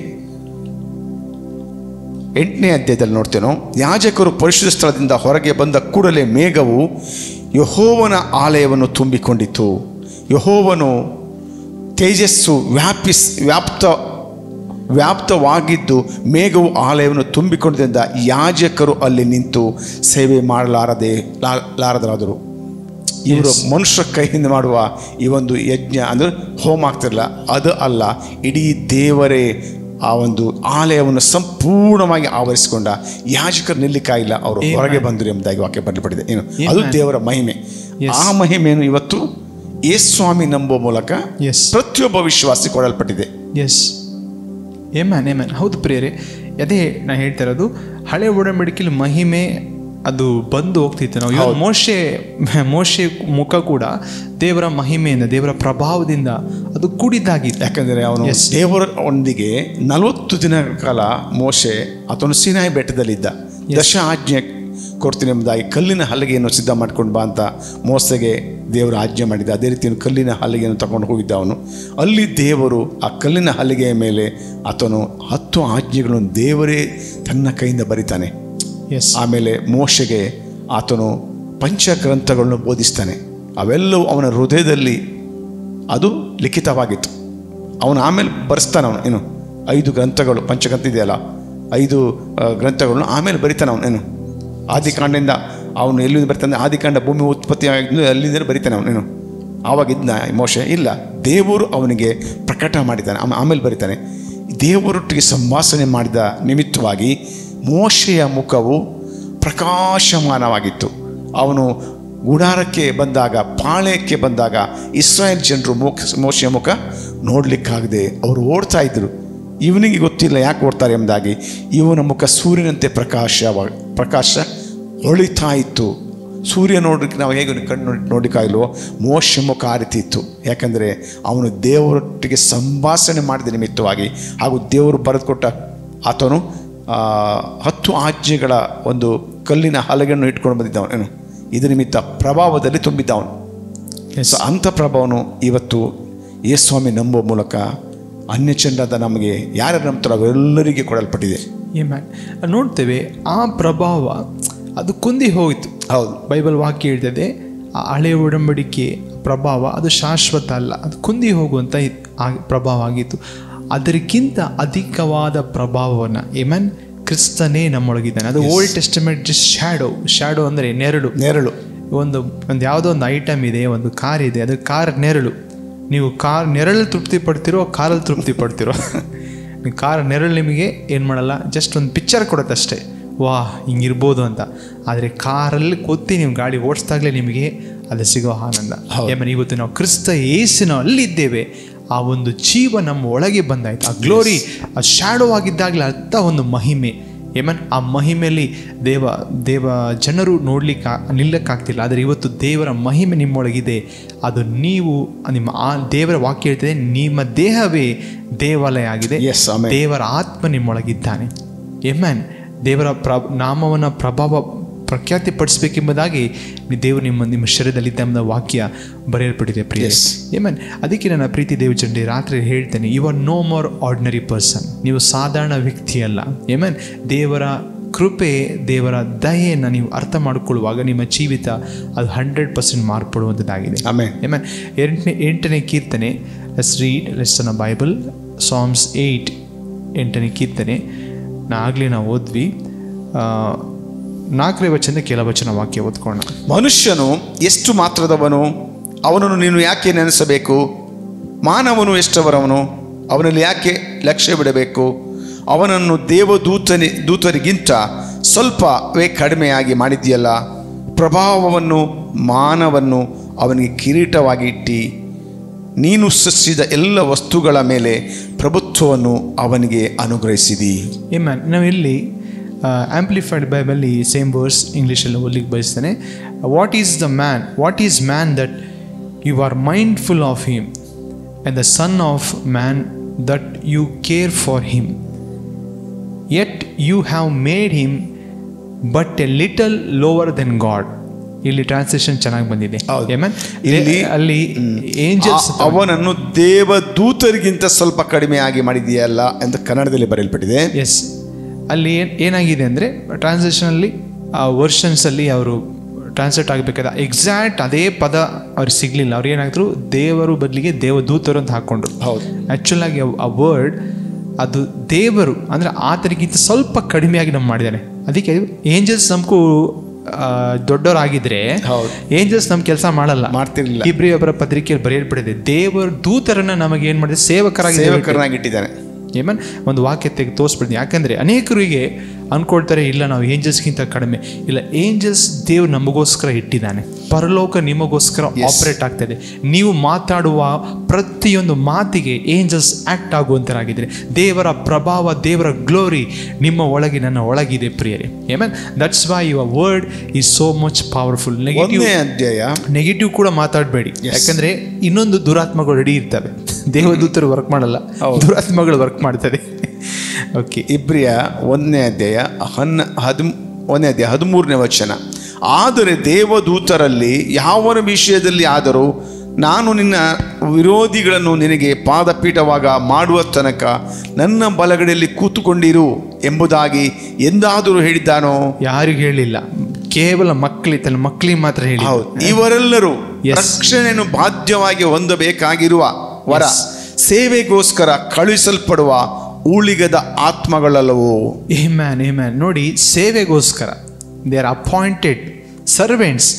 Speaker 2: ಎಂಟನೇ ಅಧ್ಯಾಯದಲ್ಲಿ ನೋಡ್ತೇವೆ ನಾವು ಯಾಜಕರು ಪರಿಶುದ್ಧ ಸ್ಥಳದಿಂದ ಹೊರಗೆ ಬಂದ ಕೂಡಲೇ ಮೇಘವು ಯಹೋವನ ಆಲಯವನ್ನು ತುಂಬಿಕೊಂಡಿತು ಯಹೋವನು ತೇಜಸ್ಸು ವ್ಯಾಪಿಸ್ ವ್ಯಾಪ್ತ ವ್ಯಾಪ್ತವಾಗಿದ್ದು ಮೇಘವು ಆಲಯವನ್ನು ತುಂಬಿಕೊಂಡಿದ್ದರಿಂದ ಯಾಜಕರು ಅಲ್ಲಿ ನಿಂತು ಸೇವೆ ಮಾಡಲಾರದೆ ಲಾ- ಲಾರದರಾದರು ಇವರು ಮನುಷ್ಯ ಕೈಯಿಂದ ಮಾಡುವ ಈ ಒಂದು ಯಜ್ಞ ಅಂದರೆ ಹೋಮ ಆಗ್ತಿರಲ್ಲ ಅದು ಅಲ್ಲ ಇಡೀ ದೇವರೇ ಆ ಒಂದು ಆಲಯವನ್ನು ಸಂಪೂರ್ಣವಾಗಿ ಆವರಿಸಿಕೊಂಡ ಯಾಜಕರು ನಿಲ್ಲಿಕ್ಕಾಗಿಲ್ಲ ಅವರು
Speaker 1: Amen.
Speaker 2: ಹೊರಗೆ ಬಂದರು ಎಂಬುದಾಗಿ ವಾಕ್ಯ ಬರಲ್ಪಟ್ಟಿದೆ ಏನು ಅದು
Speaker 1: Amen.
Speaker 2: ದೇವರ ಮಹಿಮೆ
Speaker 1: Yes.
Speaker 2: ಆ ಮಹಿಮೆಯನ್ನು ಇವತ್ತು ಯೇಸ್ವಾಮಿ ನಂಬುವ ಮೂಲಕ
Speaker 1: ಎಸ್
Speaker 2: ಪ್ರತಿಯೊಬ್ಬ ವಿಶ್ವಾಸಿ ಕೊಡಲ್ಪಟ್ಟಿದೆ
Speaker 1: ಎಸ್ ಎಮ್ಯಾನ್ ಎಮ್ಯಾನ್ ಹೌದು ಪ್ರಿಯರೇ ಅದೇ ನಾ ಹೇಳ್ತಾ ಇರೋದು ಹಳೆ ಒಡಂಬಡಿಕೆಯಲ್ಲಿ ಮಹಿಮೆ ಅದು ಬಂದು ಹೋಗ್ತಿತ್ತು ನಾವು ಇವಾಗ ಮೋಶೆ ಮೋಶೆ ಮುಖ ಕೂಡ ದೇವರ ಮಹಿಮೆಯಿಂದ ದೇವರ ಪ್ರಭಾವದಿಂದ ಅದು ಕೂಡಿದ್ದಾಗಿತ್ತು
Speaker 2: ಯಾಕಂದರೆ ಅವನು
Speaker 1: Yes.
Speaker 2: ದೇವರ ಒಂದಿಗೆ ನಲವತ್ತು ದಿನಗಳ ಕಾಲ ಮೋಶೆ ಆತನು ಸಿನಾಯಿ ಬೆಟ್ಟದಲ್ಲಿದ್ದ ದಶ ಆಜ್ಞೆ ಕೊಡ್ತೀನಿ ಎಂಬುದಾಗಿ ಕಲ್ಲಿನ ಹಲಗೆಯನ್ನು ಸಿದ್ಧ ಮಾಡ್ಕೊಂಡು ಬಾ ಅಂತ ಮೋಸೆಗೆ ದೇವರು ಆಜ್ಞೆ ಮಾಡಿದ್ದ ಅದೇ ರೀತಿ ಅವ್ನು ಕಲ್ಲಿನ ಹಲಗೆಯನ್ನು ತಗೊಂಡು ಹೋಗಿದ್ದ ಅವನು ಅಲ್ಲಿ ದೇವರು ಆ ಕಲ್ಲಿನ ಹಲಗೆಯ ಮೇಲೆ ಆತನು ಹತ್ತು ಆಜ್ಞೆಗಳನ್ನು ದೇವರೇ ತನ್ನ ಕೈಯಿಂದ ಬರಿತಾನೆ
Speaker 1: ಎಸ್
Speaker 2: ಆಮೇಲೆ ಮೋಶೆಗೆ ಆತನು ಪಂಚಗ್ರಂಥಗಳನ್ನು ಬೋಧಿಸ್ತಾನೆ ಅವೆಲ್ಲವೂ ಅವನ ಹೃದಯದಲ್ಲಿ ಅದು ಲಿಖಿತವಾಗಿತ್ತು ಅವನು ಆಮೇಲೆ ಬರೆಸ್ತಾನೆ ಅವನು ಏನು ಐದು ಗ್ರಂಥಗಳು ಪಂಚಗ್ರಂಥ ಇದೆಯಲ್ಲ ಐದು ಆ, ಗ್ರಂಥಗಳನ್ನು ಆಮೇಲೆ ಬರಿತಾನೆ ಅವನು ಏನು ಆದಿಕಾಂಡದಿಂದ ಅವನು ಎಲ್ಲಿಂದ ಬರ್ತಾನೆ ಆದಿಕಾಂಡ ಭೂಮಿ ಉತ್ಪತ್ತಿ ಆಗಿದ್ದು ಅಲ್ಲಿಂದ ಬರಿತಾನೆ ಅವನು ಏನು ಆವಾಗ ಇದ್ನ ಮೋಶೆ ಇಲ್ಲ ದೇವರು ಅವನಿಗೆ ಪ್ರಕಟ ಮಾಡಿದ್ದಾನೆ ಆಮ- ಆಮೇಲೆ ಬರೀತಾನೆ ದೇವರೊಟ್ಟಿಗೆ ಸಂಭಾಷಣೆ ಮಾಡಿದ ನಿಮಿತ್ತವಾಗಿ ಮೋಶೆಯ ಮುಖವು ಪ್ರಕಾಶಮಾನವಾಗಿತ್ತು ಅವನು ಗುಡಾರಕ್ಕೆ ಬಂದಾಗ ಪಾಳ್ಯಕ್ಕೆ ಬಂದಾಗ ಇಸ್ರಾಯೇಲ್ ಜನರು ಮುಖ ಮೋಶೆಯ ಮುಖ ನೋಡಲಿಕ್ಕಾಗದೆ ಅವರು ಓಡ್ತಾ ಇದ್ದರು ಇವನಿಗೆ ಗೊತ್ತಿಲ್ಲ ಯಾಕೆ ಓಡ್ತಾರೆ ಎಂಬುದಾಗಿ ಇವನ ಮುಖ ಸೂರ್ಯನಂತೆ ಪ್ರಕಾಶ ಪ್ರಕಾಶ ಹೊಳಿತಾ ಇತ್ತು ಸೂರ್ಯ ನೋಡಲಿಕ್ಕೆ ನಾವು ಹೇಗೆ ಕಣ್ಣು ನೋಡಿ ನೋಡಲಿಕ್ಕಾಗಲ್ವೋ ಮೋಶ ಮುಖ ಆ ರೀತಿ ಇತ್ತು ಯಾಕಂದರೆ ಅವನು ದೇವರೊಟ್ಟಿಗೆ ಸಂಭಾಷಣೆ ಮಾಡಿದ ನಿಮಿತ್ತವಾಗಿ ಹಾಗೂ ದೇವರು ಬರೆದುಕೊಟ್ಟ ಆತನು ಆ, ಹತ್ತು ಆಜ್ಞೆಗಳ ಒಂದು ಕಲ್ಲಿನ ಹಲಗೆಯನ್ನು ಇಟ್ಕೊಂಡು ಬಂದಿದ್ದವನು ಏನು ಇದು ನಿಮಿತ್ತ ಪ್ರಭಾವದಲ್ಲಿ ತುಂಬಿದ್ದವನು ಸೊ ಅಂಥ ಪ್ರಭಾವನು ಇವತ್ತು ಯೇಸ್ವಾಮಿ ನಂಬುವ ಮೂಲಕ ಅನ್ಯಚಂಡದ ನಮಗೆ ಯಾರ್ಯಾರು ನಂಬ್ತಾರೋ ಅವರೆಲ್ಲರಿಗೆ ಕೊಡಲ್ಪಟ್ಟಿದೆ
Speaker 1: ಏ ಮ್ಯಾನ್ ನೋಡ್ತೇವೆ ಆ ಪ್ರಭಾವ ಅದು ಕುಂದಿ ಹೋಯಿತು
Speaker 2: ಹೌದು
Speaker 1: ಬೈಬಲ್ ವಾಕ್ಯ ಹೇಳ್ತದೆ ಆ ಹಳೆಯ ಒಡಂಬಡಿಕೆ ಪ್ರಭಾವ ಅದು ಶಾಶ್ವತ ಅಲ್ಲ ಅದು ಕುಂದಿ ಹೋಗುವಂಥ ಇದ್- ಆ ಪ್ರಭಾವ ಆಗಿತ್ತು ಅದಕ್ಕಿಂತ ಅಧಿಕವಾದ ಪ್ರಭಾವವನ್ನು ಏಮನ್ ಕ್ರಿಸ್ತನೇ ನಮ್ಮೊಳಗಿದ್ದಾನೆ ಅದು Old Testament just shadow shadow ಅಂದರೆ ನೆರಳು
Speaker 2: ನೆರಳು
Speaker 1: ಒಂದು ಒಂದು ಯಾವುದೋ ಒಂದು ಐಟಮ್ ಇದೆ ಒಂದು ಕಾರ್ ಇದೆ ಅದು ಕಾರ್ ನೆರಳು ನೀವು ಕಾರ್ ನೆರಳು ತೃಪ್ತಿ ಪಡ್ತಿರೋ ಕಾರಲ್ಲಿ ತೃಪ್ತಿ ಪಡ್ತಿರೋ ನೀವು ಕಾರ್ ನೆರಳು ನಿಮಗೆ ಏನು ಮಾಡಲ್ಲ ಜಸ್ಟ್ ಒಂದು ಪಿಕ್ಚರ್ ಕೊಡುತ್ತೆ ಅಷ್ಟೇ ವಾ ಹಿಂಗಿರ್ಬೋದು ಅಂತ ಆದರೆ ಕಾರಲ್ಲಿ ಕೂತಿ ನೀವು ಗಾಡಿ ಓಡಿಸ್ದಾಗಲೇ ನಿಮಗೆ ಅದು ಸಿಗೋ ಆನಂದ ಏಮನ್ ಇವತ್ತು ನಾವು ಕ್ರಿಸ್ತ ಏಸಿನ ಅಲ್ಲಿದ್ದೇವೆ ಆ ಒಂದು ಜೀವ ನಮ್ಮ ಒಳಗೆ ಬಂದಾಯ್ತು ಆ ಗ್ಲೋರಿ ಆ ಶ್ಯಾಡೋ ಆಗಿದ್ದಾಗಲೇ ಅರ್ಥ ಒಂದು ಮಹಿಮೆ ಏಮನ್ ಆ ಮಹಿಮೆಯಲ್ಲಿ ದೇವ ದೇವ ಜನರು ನೋಡ್ಲಿಕ್ಕೆ ನಿಲ್ಲಕ್ಕಾಗ್ತಿಲ್ಲ ಆದರೆ ಇವತ್ತು ದೇವರ ಮಹಿಮೆ ನಿಮ್ಮೊಳಗಿದೆ ಅದು ನೀವು ನಿಮ್ಮ ಆ ದೇವರ ವಾಕ್ಯ ಹೇಳ್ತದೆ ನಿಮ್ಮ ದೇಹವೇ ದೇವಾಲಯ ಆಗಿದೆ
Speaker 2: Yes, amen.
Speaker 1: ದೇವರ ಆತ್ಮ ನಿಮ್ಮೊಳಗಿದ್ದಾನೆ ಎಮ್ಮನ್ ದೇವರ ಪ್ರ ನಾಮವನ್ನು ಪ್ರಭಾವ ಪ್ರಖ್ಯಾತಿ ಪಡಿಸ್ಬೇಕೆಂಬುದಾಗಿ ನಿ- ದೇವರು ನಿಮ್ಮ ನಿಮ್ಮ ಶರೀರದಲ್ಲಿ ಎಂಬ ವಾಕ್ಯ ಬರೆಯಲ್ಪಟ್ಟಿದೆ ಪ್ರಿಯ
Speaker 2: Yes.
Speaker 1: ಏಮನ್ ಅದಕ್ಕೆ ನನ್ನ ಪ್ರೀತಿ ದೇವಚಂಡಿ ರಾತ್ರಿ ಹೇಳ್ತೇನೆ you are no more ordinary person ನೀವು ಸಾಧಾರಣ ವ್ಯಕ್ತಿ ಅಲ್ಲ ಏಮನ್ ದೇವರ ಕೃಪೆ ದೇವರ ದಯೆಯನ್ನು ನೀವು ಅರ್ಥ ಮಾಡಿಕೊಳ್ಳುವಾಗ ನಿಮ್ಮ ಜೀವಿತ ಅದು ಹಂಡ್ರೆಡ್ ಪರ್ಸೆಂಟ್ ಮಾರ್ಪಡುವಂಥದ್ದಾಗಿದೆ
Speaker 2: ಆಮೇಲೆ
Speaker 1: ಏಮನ್ ಎಂಟನೇ ಎಂಟನೇ ಕೀರ್ತನೆ ಲೆಸ್ ರೀಡ್ ಲೆಸ್ ಅನ್ನ ಬೈಬಲ್ ಸಾಮ್ಸ್ ಏಯ್ಟ್ ಎಂಟನೇ ಕೀರ್ತನೆ ನಾ ಆಗಲೇ ನಾವು ಓದ್ವಿ ಆ, ನಾಲ್ಕನೇ ವಚನ ಕೆಲ ವಚನ ವಾಕ್ಯ ಓದ್ಕೋಣ
Speaker 2: ಮನುಷ್ಯನು ಎಷ್ಟು ಮಾತ್ರದವನು ಅವನನ್ನು ನೀನು ಯಾಕೆ ನೆನೆಸಬೇಕು ಮಾನವನು ಎಷ್ಟವರವನು ಅವನಲ್ಲಿ ಯಾಕೆ ಲಕ್ಷ್ಯ ಬಿಡಬೇಕು ಅವನನ್ನು ದೇವದೂತನಿ ದೂತರಿಗಿಂತ ಸ್ವಲ್ಪವೇ ಕಡಿಮೆಯಾಗಿ ಮಾಡಿದ್ಯಲ್ಲ ಪ್ರಭಾವವನ್ನು ಮಾನವನ್ನು ಅವನಿಗೆ ಕಿರೀಟವಾಗಿ ಇಟ್ಟಿ ನೀನು ಸೃಷ್ಟಿಸಿದ ಎಲ್ಲ ವಸ್ತುಗಳ ಮೇಲೆ ಪ್ರಭುತ್ವವನ್ನು ಅವನಿಗೆ ಅನುಗ್ರಹಿಸಿದಿ
Speaker 1: ಏಮನ್ ನಾವಿಲ್ಲಿ ಆಂಪ್ಲಿಫೈಡ್ ಬೈಬಲ್ಲಿ ಸೇಮ್ ವರ್ಸ್ ಇಂಗ್ಲೀಷಲ್ಲಿ ಓದ್ಲಿಕ್ಕೆ ಬಯಸ್ತೇನೆ what is the man what is man that you are mindful of him and the son of man that you care for him yet you have made him but a little lower than God ಇಲ್ಲಿ translation ಚೆನ್ನಾಗಿ ಬಂದಿದೆ
Speaker 2: ಹೌದು.
Speaker 1: ಏಮನ್
Speaker 2: ಇಲ್ಲಿ,
Speaker 1: ಅಲ್ಲಿ angels
Speaker 2: ಆ- ಅವನನ್ನು ದೇವದೂತರಿಗಿಂತ ಸ್ವಲ್ಪ ಕಡಿಮೆಯಾಗಿ ಮಾಡಿದೆಯಲ್ಲ ಎಂದು ಕನ್ನಡದಲ್ಲಿ ಬರೆಯಲ್ಪಟ್ಟಿದೆ
Speaker 1: ಎಸ್ ಅಲ್ಲಿ ಏನ್ ಏನಾಗಿದೆ ಅಂದರೆ ಟ್ರಾನ್ಸ್ಲೇಷನಲ್ಲಿ ಆ ವರ್ಷನ್ಸಲ್ಲಿ ಅವರು ಟ್ರಾನ್ಸ್ಲೇಟ್ ಆಗಬೇಕಾದ ಎಕ್ಸಾಕ್ಟ್ ಅದೇ ಪದ ಅವ್ರಿಗೆ ಸಿಗಲಿಲ್ಲ ಅವ್ರು ಏನಾದ್ರು ದೇವರು ಬದಲಿಗೆ ದೇವದೂತರು ಅಂತ ಹಾಕ್ಕೊಂಡ್ರು
Speaker 2: ಹೌದು
Speaker 1: ಆ್ಯಕ್ಚುಲ್ ಆಗಿ ಆ ವರ್ಡ್ ಅದು ದೇವರು ಅಂದರೆ ಆತನಿಗಿಂತ ಸ್ವಲ್ಪ ಕಡಿಮೆಯಾಗಿ ನಮ್ಮ ಮಾಡಿದ್ದಾನೆ ಅದಕ್ಕೆ ಏಂಜಲ್ಸ್ ನಮಗೂ ದೊಡ್ಡವರಾಗಿದ್ರೆ
Speaker 2: ಹೌದು.
Speaker 1: ಏಂಜಲ್ಸ್ ನಮ್ಮ ಕೆಲಸ ಮಾಡಲ್ಲ
Speaker 2: ಮಾಡ್ತಿರ್ಲಿಲ್ಲ
Speaker 1: ಇಬ್ರಿ ಒಬ್ಬರ ಪತ್ರಿಕೆಯಲ್ಲಿ ಬರೆಯಲ್ಪಟ್ಟಿದೆ ದೇವರ ದೂತರನ್ನ ನಮಗೆ ಏನು ಮಾಡಿದೆ ಸೇವಕರಾಗಿ ದೇವರು
Speaker 2: ಸೇವಕರನ್ನಾಗಿ ಇಟ್ಟಿದ್ದಾನೆ
Speaker 1: ಏಮನ್ ಒಂದು ವಾಕ್ಯ ತೆಗೆದು ತೋರಿಸ್ಬಿಡ್ತೀನಿ ಯಾಕಂದರೆ ಅನೇಕರಿಗೆ ಅನ್ಕೊಳ್ತಾರೆ ಇಲ್ಲ ನಾವು ಏಂಜಲ್ಸ್ಗಿಂತ ಕಡಿಮೆ ಇಲ್ಲ ಏಂಜಲ್ಸ್ ದೇವ್ರು ನಮಗೋಸ್ಕರ ಇಟ್ಟಿದ್ದಾನೆ ಪರಲೋಕ ನಿಮಗೋಸ್ಕರ ಆಪರೇಟ್ ಆಗ್ತದೆ ನೀವು ಮಾತಾಡುವ ಪ್ರತಿಯೊಂದು ಮಾತಿಗೆ ಏಂಜಲ್ಸ್ ಆ್ಯಕ್ಟ್ ಆಗುವಂತರಾಗಿದ್ದಾರೆ ದೇವರ ಪ್ರಭಾವ ದೇವರ ಗ್ಲೋರಿ ನಿಮ್ಮ ಒಳಗೆ ನನ್ನ ಒಳಗಿದೆ ಪ್ರಿಯರೇ amen that's why your word is so much powerful negative
Speaker 2: ಒಂದನೇ ಅಧ್ಯಾಯ
Speaker 1: ನೆಗೆಟಿವ್ ಕೂಡ ಮಾತಾಡಬೇಡಿ ಯಾಕಂದ್ರೆ ಇನ್ನೊಂದು ದುರಾತ್ಮಗಳು ರೆಡಿ ಇರ್ತವೆ ದೇವದೂತರು ವರ್ಕ್ ಮಾಡಲ್ಲ ದುರಾತ್ಮಗಳು ವರ್ಕ್ ಮಾಡ್ತದೆ ಓಕೆ
Speaker 2: ಇಬ್ರಿಯ ಒಂದನೇ ಅಧ್ಯಾಯ ಹನ್ನ ಹದಿಮ್ ಒಂದನೇ ಅಧ್ಯಾಯ ಹದಿಮೂರನೇ ವಚನ ಆದರೆ ದೇವದೂತರಲ್ಲಿ ಯಾವನ ವಿಷಯದಲ್ಲಿ ಆದರೂ ನಾನು ನಿನ್ನ ವಿರೋಧಿಗಳನ್ನು ನಿನಗೆ ಪಾದಪೀಠವಾಗ ಮಾಡುವ ತನಕ ನನ್ನ ಬಲಗಡೆಯಲ್ಲಿ ಕೂತುಕೊಂಡಿರು ಎಂಬುದಾಗಿ ಎಂದಾದರೂ ಹೇಳಿದ್ದಾನೋ
Speaker 1: ಯಾರಿಗೂ ಹೇಳಿಲ್ಲ ಕೇವಲ ಮಕ್ಕಳಿಗೆ ತನ್ನ ಮಕ್ಕಳಿಗೆ ಮಾತ್ರ ಹೇಳಿ
Speaker 2: ಹೌದು ಇವರೆಲ್ಲರೂ
Speaker 1: Yes.
Speaker 2: ರಕ್ಷಣೆಯನ್ನು ಬಾಧ್ಯವಾಗಿ ಹೊಂದಬೇಕಾಗಿರುವ ವರ ಸೇವೆಗೋಸ್ಕರ ಕಳುಹಿಸಲ್ಪಡುವ ಉಳಿಗದ ಆತ್ಮಗಳಲ್ಲವೋ
Speaker 1: ಏ ಮ್ಯಾನ್ ಏ ಮ್ಯಾನ್ ನೋಡಿ ಸೇವೆಗೋಸ್ಕರ ದೇ ಆರ್ ಅಪಾಯಿಂಟೆಡ್ ಸರ್ವೆಂಟ್ಸ್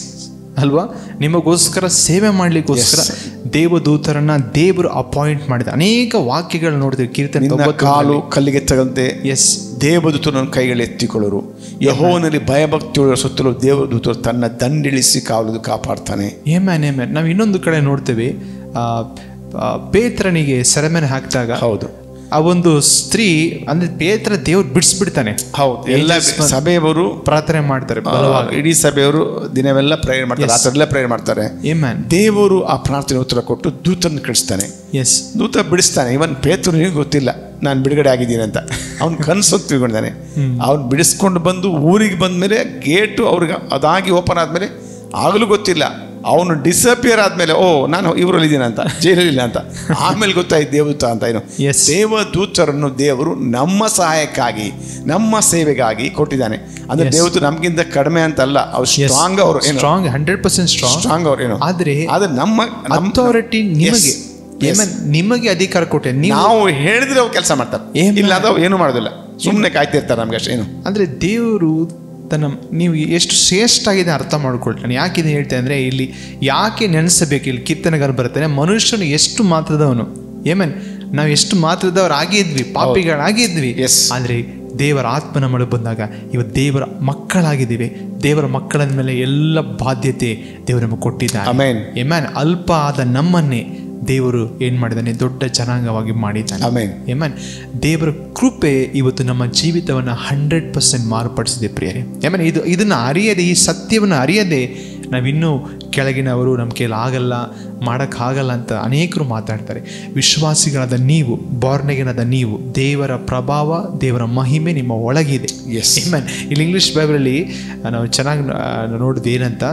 Speaker 1: ಅಲ್ವಾ ನಿಮಗೋಸ್ಕರ ಸೇವೆ ಮಾಡ್ಲಿಕ್ಕೋಸ್ಕರ ದೇವದೂತರನ್ನ ದೇವರು ಅಪಾಯಿಂಟ್ ಮಾಡಿದ ಅನೇಕ ವಾಕ್ಯಗಳು ನೋಡಿದ್ವಿ ಕೀರ್ತನೆ
Speaker 2: ನಿನ್ನ
Speaker 1: ತೊಂಬತ್ತು
Speaker 2: ಕಾಲು ಕಲ್ಲಿಗೆ ತಗಂತೆ
Speaker 1: ಎಸ್
Speaker 2: ದೇವದೂತರು ನನ್ನ ಕೈಗಳು ಎತ್ತಿಕೊಳ್ಳರು ಯಹೋವನಲ್ಲಿ ಭಯಭಕ್ತಿಯುಳ್ಳ ಸುತ್ತಲೂ ದೇವದೂತರು ತನ್ನ ದಂಡಿಳಿಸಿ ಕಾವಲು ಕಾಪಾಡ್ತಾನೆ
Speaker 1: ಏಮ್ಯಾನ್ ಏಮ್ಯಾನ್ ನಾವು ಇನ್ನೊಂದು ಕಡೆ ನೋಡ್ತೇವೆ ಆ, ಆ, ಪೇತ್ರನಿಗೆ ಸೆರೆಮನೆ ಹಾಕಿದಾಗ
Speaker 2: ಹೌದು
Speaker 1: ಆ ಒಂದು ಸ್ತ್ರೀ ಅಂದ್ರೆ ಪೇತ್ರ ದೇವ್ರು ಬಿಡಿಸ್ಬಿಡ್ತಾನೆ
Speaker 2: ಹೌದು ಎಲ್ಲ ಸಭೆಯವರು
Speaker 1: ಪ್ರಾರ್ಥನೆ ಮಾಡ್ತಾರೆ
Speaker 2: ಆ, ಇಡೀ ಸಭೆಯವರು ದಿನವೆಲ್ಲ ಪ್ರೇಯರ್ ಮಾಡ್ತಾರೆ ರಾತ್ರೆಲ್ಲ ಪ್ರೇಯರ್ ಮಾಡ್ತಾರೆ
Speaker 1: ಏಮ್ಯಾನ್
Speaker 2: ದೇವರು ಆ ಪ್ರಾರ್ಥನೆ ಉತ್ತರ ಕೊಟ್ಟು ದೂತನ ಕಳಿಸ್ತಾನೆ
Speaker 1: ಎಸ್
Speaker 2: ದೂತ ಬಿಡಿಸ್ತಾನೆ ಇವನ್ ಪೇತ್ರನಿಗೆ ಗೊತ್ತಿಲ್ಲ ನಾನು ಬಿಡುಗಡೆ ಆಗಿದ್ದೀನಿ ಅಂತ ಅವ್ನು ಕನಸು ತಿಳ್ಕೊಂಡಿದ್ದಾನೆ ಅವ್ನು ಬಿಡಿಸ್ಕೊಂಡು ಬಂದು ಊರಿಗೆ ಬಂದಮೇಲೆ ಗೇಟು ಅವ್ರಿಗೆ ಅದಾಗಿ ಓಪನ್ ಆದಮೇಲೆ ಆಗಲೂ ಗೊತ್ತಿಲ್ಲ ಅವನು ಡಿಸಪಿಯರ್ ಆದಮೇಲೆ ಓ ನಾನು ಇವರಲ್ಲಿದ್ದೀನಿ ಅಂತ ಜೈಲಲ್ಲಿಲ್ಲ ಅಂತ ಆಮೇಲೆ ಗೊತ್ತಾಯ್ತು ದೇವದೂತ ಅಂತ ಏನು
Speaker 1: Yes.
Speaker 2: ದೇವದೂತರನ್ನು ದೇವರು ನಮ್ಮ ಸಹಾಯಕ್ಕಾಗಿ ನಮ್ಮ ಸೇವೆಗಾಗಿ ಕೊಟ್ಟಿದ್ದಾನೆ ಅಂದ್ರೆ ದೇವತು ನಮಗಿಂತ ಕಡಿಮೆ ಅಂತಲ್ಲ ಅವ್ರು ಸ್ಟ್ರಾಂಗ್ ಅವರು ಏನು
Speaker 1: strong hundred percent strong
Speaker 2: strong ಅವ್ರು ಏನು
Speaker 1: ಆದ್ರೆ
Speaker 2: ಆದ್ರೆ ನಮ್ಮ ನಮ್ಮ
Speaker 1: ಅಥಾರಿಟಿ ನಿಮಗೆ ಏಮನ್ ನಿಮಗೆ ಅಧಿಕಾರ ಕೊಟ್ಟೆ ನೀವು
Speaker 2: ನಾವು ಹೇಳಿದ್ರೆ ಅವು ಕೆಲಸ ಮಾಡ್ತಾರೆ
Speaker 1: Amen.
Speaker 2: ಇಲ್ಲ ಅದು ಏನು ಮಾಡೋದಿಲ್ಲ ಸುಮ್ಮನೆ ಕಾಯ್ತಿರ್ತಾರೆ ನಮ್ಗೆ ಅಷ್ಟೇ ಏನು
Speaker 1: ಅಂದ್ರೆ ದೇವರು ತನ್ನ ನೀವು ಎಷ್ಟು ಶ್ರೇಷ್ಠ ಆಗಿದೆ ಅರ್ಥ ಮಾಡ್ಕೊಳ್ತಾನೆ ಯಾಕೆ ಇದು ಹೇಳ್ತೇನೆ ಅಂದ್ರೆ ಇಲ್ಲಿ ಯಾಕೆ ನೆನೆಸಬೇಕು ಇಲ್ಲಿ ಕೀರ್ತನೆಗಾರ ಬರ್ತಾನೆ ಮನುಷ್ಯನು ಎಷ್ಟು ಮಾತ್ರದವನು ಏಮನ್ ನಾವು ಎಷ್ಟು ಮಾತ್ರದವರಾಗಿದ್ವಿ ಪಾಪಿಗಳಾಗಿದ್ವಿ
Speaker 2: Yes.
Speaker 1: ಆದರೆ ದೇವರ ಆತ್ಮನ ಮಳೆ ಬಂದಾಗ ಇವತ್ತು ದೇವರ ಮಕ್ಕಳಾಗಿದ್ದೀವಿ ದೇವರ ಮಕ್ಕಳ ಮೇಲೆ ಎಲ್ಲ ಬಾಧ್ಯತೆ ದೇವರು ನಮಗೆ ಕೊಟ್ಟಿದ್ದಾನೆ
Speaker 2: Amen.
Speaker 1: ಏಮನ್ ಅಲ್ಪ ಆದ ನಮ್ಮನ್ನೇ ದೇವರು ಏನು ಮಾಡಿದ್ದಾನೆ ದೊಡ್ಡ ಜನಾಂಗವಾಗಿ ಮಾಡಿದ್ದಾನೆ
Speaker 2: ಆಮೇನ್
Speaker 1: ಏಮನ್ ದೇವರ ಕೃಪೆ ಇವತ್ತು ನಮ್ಮ ಜೀವಿತವನ್ನು ಹಂಡ್ರೆಡ್ ಪರ್ಸೆಂಟ್ ಮಾರ್ಪಡಿಸಿದೆ ಪ್ರಿಯರೇ ಏಮನ್ ಇದು ಇದನ್ನು ಅರಿಯದೆ ಈ ಸತ್ಯವನ್ನು ಅರಿಯದೆ ನಾವಿನ್ನೂ ಕೆಳಗಿನವರು ನಮ್ಮ ಕೈಲಿ ಆಗಲ್ಲ ಮಾಡೋಕ್ಕಾಗಲ್ಲ ಅಂತ ಅನೇಕರು ಮಾತಾಡ್ತಾರೆ ವಿಶ್ವಾಸಿಗಳಾದ ನೀವು ಬಾರ್ನೆಗಿನಾದ ನೀವು ದೇವರ ಪ್ರಭಾವ ದೇವರ ಮಹಿಮೆ ನಿಮ್ಮ ಒಳಗಿದೆ
Speaker 2: Yes.
Speaker 1: ಏಮನ್ ಇಲ್ಲಿ ಇಂಗ್ಲೀಷ್ ಬೈಬಲಲ್ಲಿ ನಾವು ಚೆನ್ನಾಗಿ ನೋಡಿದ್ವಿ ಏನಂತ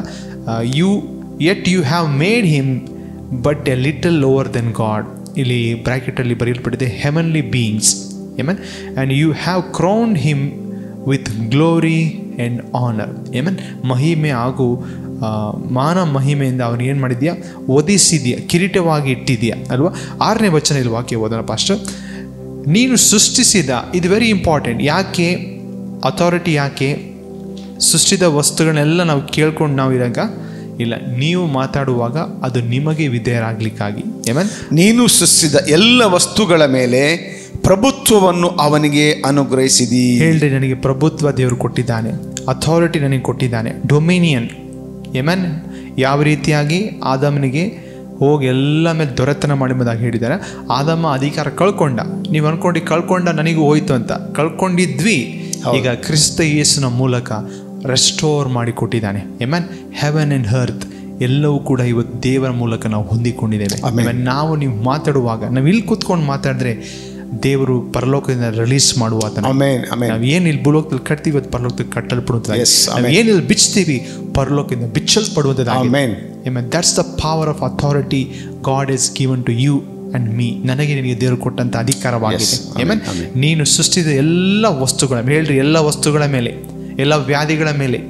Speaker 1: you yet you have made him but a little lower than God ಇಲ್ಲಿ ಬ್ರ್ಯಾಕೆಟಲ್ಲಿ ಬರೆಯಲ್ಪಟ್ಟಿದೆ heavenly beings amen and you have crowned him with glory and honour amen ಮಹಿಮೆ ಹಾಗೂ ಆ, ಮಾನ ಮಹಿಮೆಯಿಂದ ಅವನು ಏನು ಮಾಡಿದ್ಯಾ ಒದಿಸಿದ್ಯಾ ಕಿರೀಟವಾಗಿ ಇಟ್ಟಿದ್ಯಾ ಅಲ್ವಾ ಆರನೇ ವಚನ ಇಲ್ಲಿ ವಾಕ್ಯ ಓದೋಣ ಪಾಸ್ಟರ್ ನೀನು ಸೃಷ್ಟಿಸಿದ ಇದು ವೆರಿ ಇಂಪಾರ್ಟೆಂಟ್ ಯಾಕೆ ಅಥಾರಿಟಿ ಯಾಕೆ ಸೃಷ್ಟಿದ ವಸ್ತುಗಳನ್ನೆಲ್ಲ ನಾವು ಕೇಳ್ಕೊಂಡು ನಾವು ಇರಾಗ ಇಲ್ಲ ನೀವು ಮಾತಾಡುವಾಗ ಅದು ನಿಮಗೆ ವಿಧೇಯರಾಗ್ಲಿಕ್ಕಾಗಿ ಏಮನ್
Speaker 2: ನೀನು ಸೃಷ್ಟಿಸಿದ ಎಲ್ಲ ವಸ್ತುಗಳ ಮೇಲೆ ಪ್ರಭುತ್ವವನ್ನು ಅವನಿಗೆ ಅನುಗ್ರಹಿಸಿದಿ
Speaker 1: ಹೇಳ್ರಿ ನನಗೆ ಪ್ರಭುತ್ವ ದೇವರು ಕೊಟ್ಟಿದ್ದಾನೆ ಅಥಾರಿಟಿ ನನಗೆ ಕೊಟ್ಟಿದ್ದಾನೆ ಡೊಮಿನಿಯನ್ ಏಮನ್ ಯಾವ ರೀತಿಯಾಗಿ ಆದಮನಿಗೆ ಹೋಗಿ ಎಲ್ಲ ಮೇಲೆ ದೊರೆತನ ಮಾಡಿಂಬುದಾಗಿ ಹೇಳಿದ್ದಾರೆ ಆದಮ ಅಧಿಕಾರ ಕಳ್ಕೊಂಡ ನೀವು ಅನ್ಕೊಂಡು ಕಳ್ಕೊಂಡ ನನಗೂ ಹೋಯ್ತು ಅಂತ ಕಳ್ಕೊಂಡಿದ್ವಿ ಈಗ ಕ್ರಿಸ್ತ ಯೇಸುನ ಮೂಲಕ ರೆಸ್ಟೋರ್ ಮಾಡಿ ಕೊಟ್ಟಿದ್ದಾನೆ ಎಮನ್ ಹೆವೆನ್ ಅಂಡ್ ಹರ್ತ್ ಎಲ್ಲವೂ ಕೂಡ ಇವತ್ತು ದೇವರ ಮೂಲಕ ನಾವು ಹೊಂದಿಕೊಂಡಿದ್ದೇವೆ Amen. ನಾವು ನೀವು ಮಾತಾಡುವಾಗ ನಾವು ಇಲ್ಲಿ ಕೂತ್ಕೊಂಡು ಮಾತಾಡಿದ್ರೆ ದೇವರು ಪರಲೋಕದಿಂದ ರಿಲೀಸ್ ಮಾಡುವ ಆತನ
Speaker 2: ಅಮೇನ್ ಅಮೇನ್
Speaker 1: ನಾವು ಏನು ಇಲ್ಲಿ ಭೂಲೋಕದಲ್ಲಿ ಕಟ್ತೀವಿ ಇವತ್ತು ಪರಲೋಕದಲ್ಲಿ ಕಟ್ಟಲ್ಪಡುತ್ತದೆ
Speaker 2: Yes,
Speaker 1: ನಾವು ಏನು ಇಲ್ಲಿ ಬಿಚ್ತೀವಿ ಪರಲೋಕದಿಂದ ಬಿಚ್ಚಲ್ಪಡುವಂಥದ್ದಾಗಿದೆ
Speaker 2: amen
Speaker 1: Amen. That's the power of authority God is given to you and me. ನನಗೆ ನಿನಗೆ ದೇವರು ಕೊಟ್ಟಂತ ಅಧಿಕಾರವಾಗಿದೆ
Speaker 2: Yes.
Speaker 1: Amen. ನೀನು ಸೃಷ್ಟಿಸಿದ ಎಲ್ಲ ವಸ್ತುಗಳ ಮೇಲೆ ಹೇಳ್ರಿ ಎಲ್ಲ ವಸ್ತುಗಳ ಮೇಲೆ ಎಲ್ಲ ವ್ಯಾಧಿಗಳ ಮೇಲೆ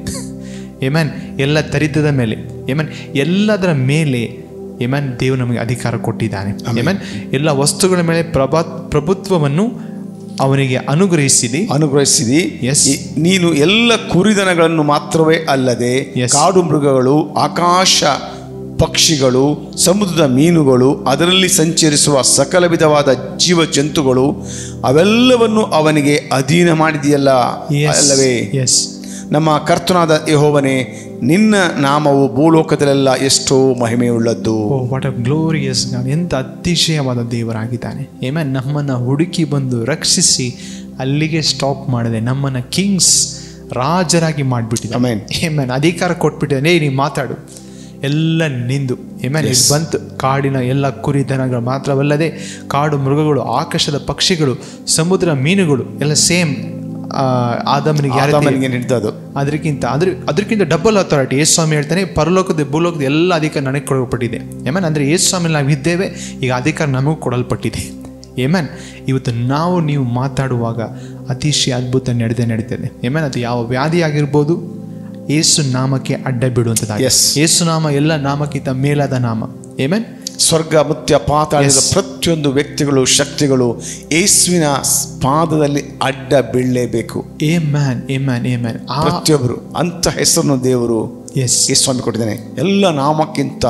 Speaker 1: ಏಮನ್ ಎಲ್ಲ ತರಿತದ ಮೇಲೆ ಏಮನ್ ಎಲ್ಲದರ ಮೇಲೆ ಏಮನ್ ದೇವರು ನಮಗೆ ಅಧಿಕಾರ ಕೊಟ್ಟಿದ್ದಾನೆ ಏಮನ್ ಎಲ್ಲ ವಸ್ತುಗಳ ಮೇಲೆ ಪ್ರಭಾ ಪ್ರಭುತ್ವವನ್ನು ಅವನಿಗೆ ಅನುಗ್ರಹಿಸಿದಿ
Speaker 2: ಅನುಗ್ರಹಿಸಿದಿ
Speaker 1: Yes.
Speaker 2: ಈ- ನೀನು ಎಲ್ಲ ಕುರಿದನಗಳನ್ನು ಮಾತ್ರವೇ ಅಲ್ಲದೆ
Speaker 1: Yes.
Speaker 2: ಕಾಡು ಮೃಗಗಳು ಆಕಾಶ ಪಕ್ಷಿಗಳು ಸಮುದ್ರದ ಮೀನುಗಳು ಅದರಲ್ಲಿ ಸಂಚರಿಸುವ ಸಕಲ ವಿಧವಾದ ಜೀವ ಜಂತುಗಳು ಅವೆಲ್ಲವನ್ನು ಅವನಿಗೆ ಅಧೀನ ಮಾಡಿದೆಯಲ್ಲ ಅಲ್ಲವೇ
Speaker 1: ಎಸ್
Speaker 2: ನಮ್ಮ ಕರ್ತನಾದ ಯಹೋವನೇ ನಿನ್ನ ನಾಮವು ಭೂಲೋಕದಲ್ಲೆಲ್ಲ ಎಷ್ಟೋ ಮಹಿಮೆಯುಳ್ಳದ್ದು
Speaker 1: oh what a glorious God ಎಂಥ ಅತಿಶಯವಾದ ದೇವರಾಗಿದ್ದಾನೆ ಏಮೆ ನಮ್ಮನ್ನು ಹುಡುಕಿ ಬಂದು ರಕ್ಷಿಸಿ ಅಲ್ಲಿಗೆ ಸ್ಟಾಪ್ ಮಾಡಿದೆ ನಮ್ಮನ್ನು ಕಿಂಗ್ಸ್ ರಾಜರಾಗಿ ಮಾಡಿಬಿಟ್ಟಿದ್ದಾನೆ
Speaker 2: Amen.
Speaker 1: ಏಮನ್ ಅಧಿಕಾರ ಕೊಟ್ಬಿಟ್ಟಿದ್ದಾನೆ ಏ ನೀವು ಮಾತಾಡು ಎಲ್ಲ ನಿಂದು ಏಮನ್ ಇಲ್ಲಿ ಬಂತು ಕಾಡಿನ ಎಲ್ಲ ಕುರಿ ದನಗಳು ಮಾತ್ರವಲ್ಲದೆ ಕಾಡು ಮೃಗಗಳು ಆಕಾಶದ ಪಕ್ಷಿಗಳು ಸಮುದ್ರ ಮೀನುಗಳು ಎಲ್ಲ ಸೇಮ್ ಆದಮನಿಗೆ ಯಾರ
Speaker 2: ಆದಾಮನಿಗೆ ಹಿಡಿದದು
Speaker 1: ಅದಕ್ಕಿಂತ ಅದ್ರ ಅದಕ್ಕಿಂತ ಡಬಲ್ ಅಥಾರಿಟಿ ಯೇಸು ಸ್ವಾಮಿ ಹೇಳ್ತಾನೆ ಪರಲೋಕದ ಭೂಲೋಕದ ಎಲ್ಲ ಅಧಿಕಾರ ನನಗೆ ಕೊಡಲ್ಪಟ್ಟಿದೆ ಏಮನ್ ಅಂದರೆ ಯೇಸು ಸ್ವಾಮಿ ನಾವು ಇದ್ದೇವೆ ಈಗ ಅಧಿಕಾರ ನಮಗೂ ಕೊಡಲ್ಪಟ್ಟಿದೆ ಏಮನ್ ಇವತ್ತು ನಾವು ನೀವು ಮಾತಾಡುವಾಗ ಅತಿಶಯ ಅದ್ಭುತ ನಡೆದೇ ನಡೀತದೆ ಏಮನ್ ಅದು ಯಾವ ವ್ಯಾಧಿ ಆಗಿರ್ಬೋದು ಏಸು ನಾಮಕ್ಕೆ ಅಡ್ಡ ಬಿಡುವಂಥದ್ದು
Speaker 2: Yes.
Speaker 1: ಏಸು ನಾಮ ಎಲ್ಲ ನಾಮಕ್ಕಿಂತ ಮೇಲಾದ ನಾಮ ಏಮನ್
Speaker 2: ಸ್ವರ್ಗ ಮುತ್ಯ ಪಾತಾಳದ ಪ್ರತಿಯೊಂದು ವ್ಯಕ್ತಿಗಳು ಶಕ್ತಿಗಳು ಯೇಸುವಿನ ಪಾದದಲ್ಲಿ ಅಡ್ಡ ಬೀಳಲೇಬೇಕು
Speaker 1: ಏ ಮ್ಯಾನ್ ಏ ಮ್ಯಾನ್ ಏ ಮ್ಯಾನ್ ಆ
Speaker 2: ಪ್ರತಿಯೊಬ್ಬರು ಅಂತ ಹೆಸರನ್ನು ದೇವರು
Speaker 1: Yes.
Speaker 2: ಯೇಸು ಸ್ವಾಮಿ ಕೊಟ್ಟಿದ್ದಾನೆ ಎಲ್ಲ ನಾಮಕ್ಕಿಂತ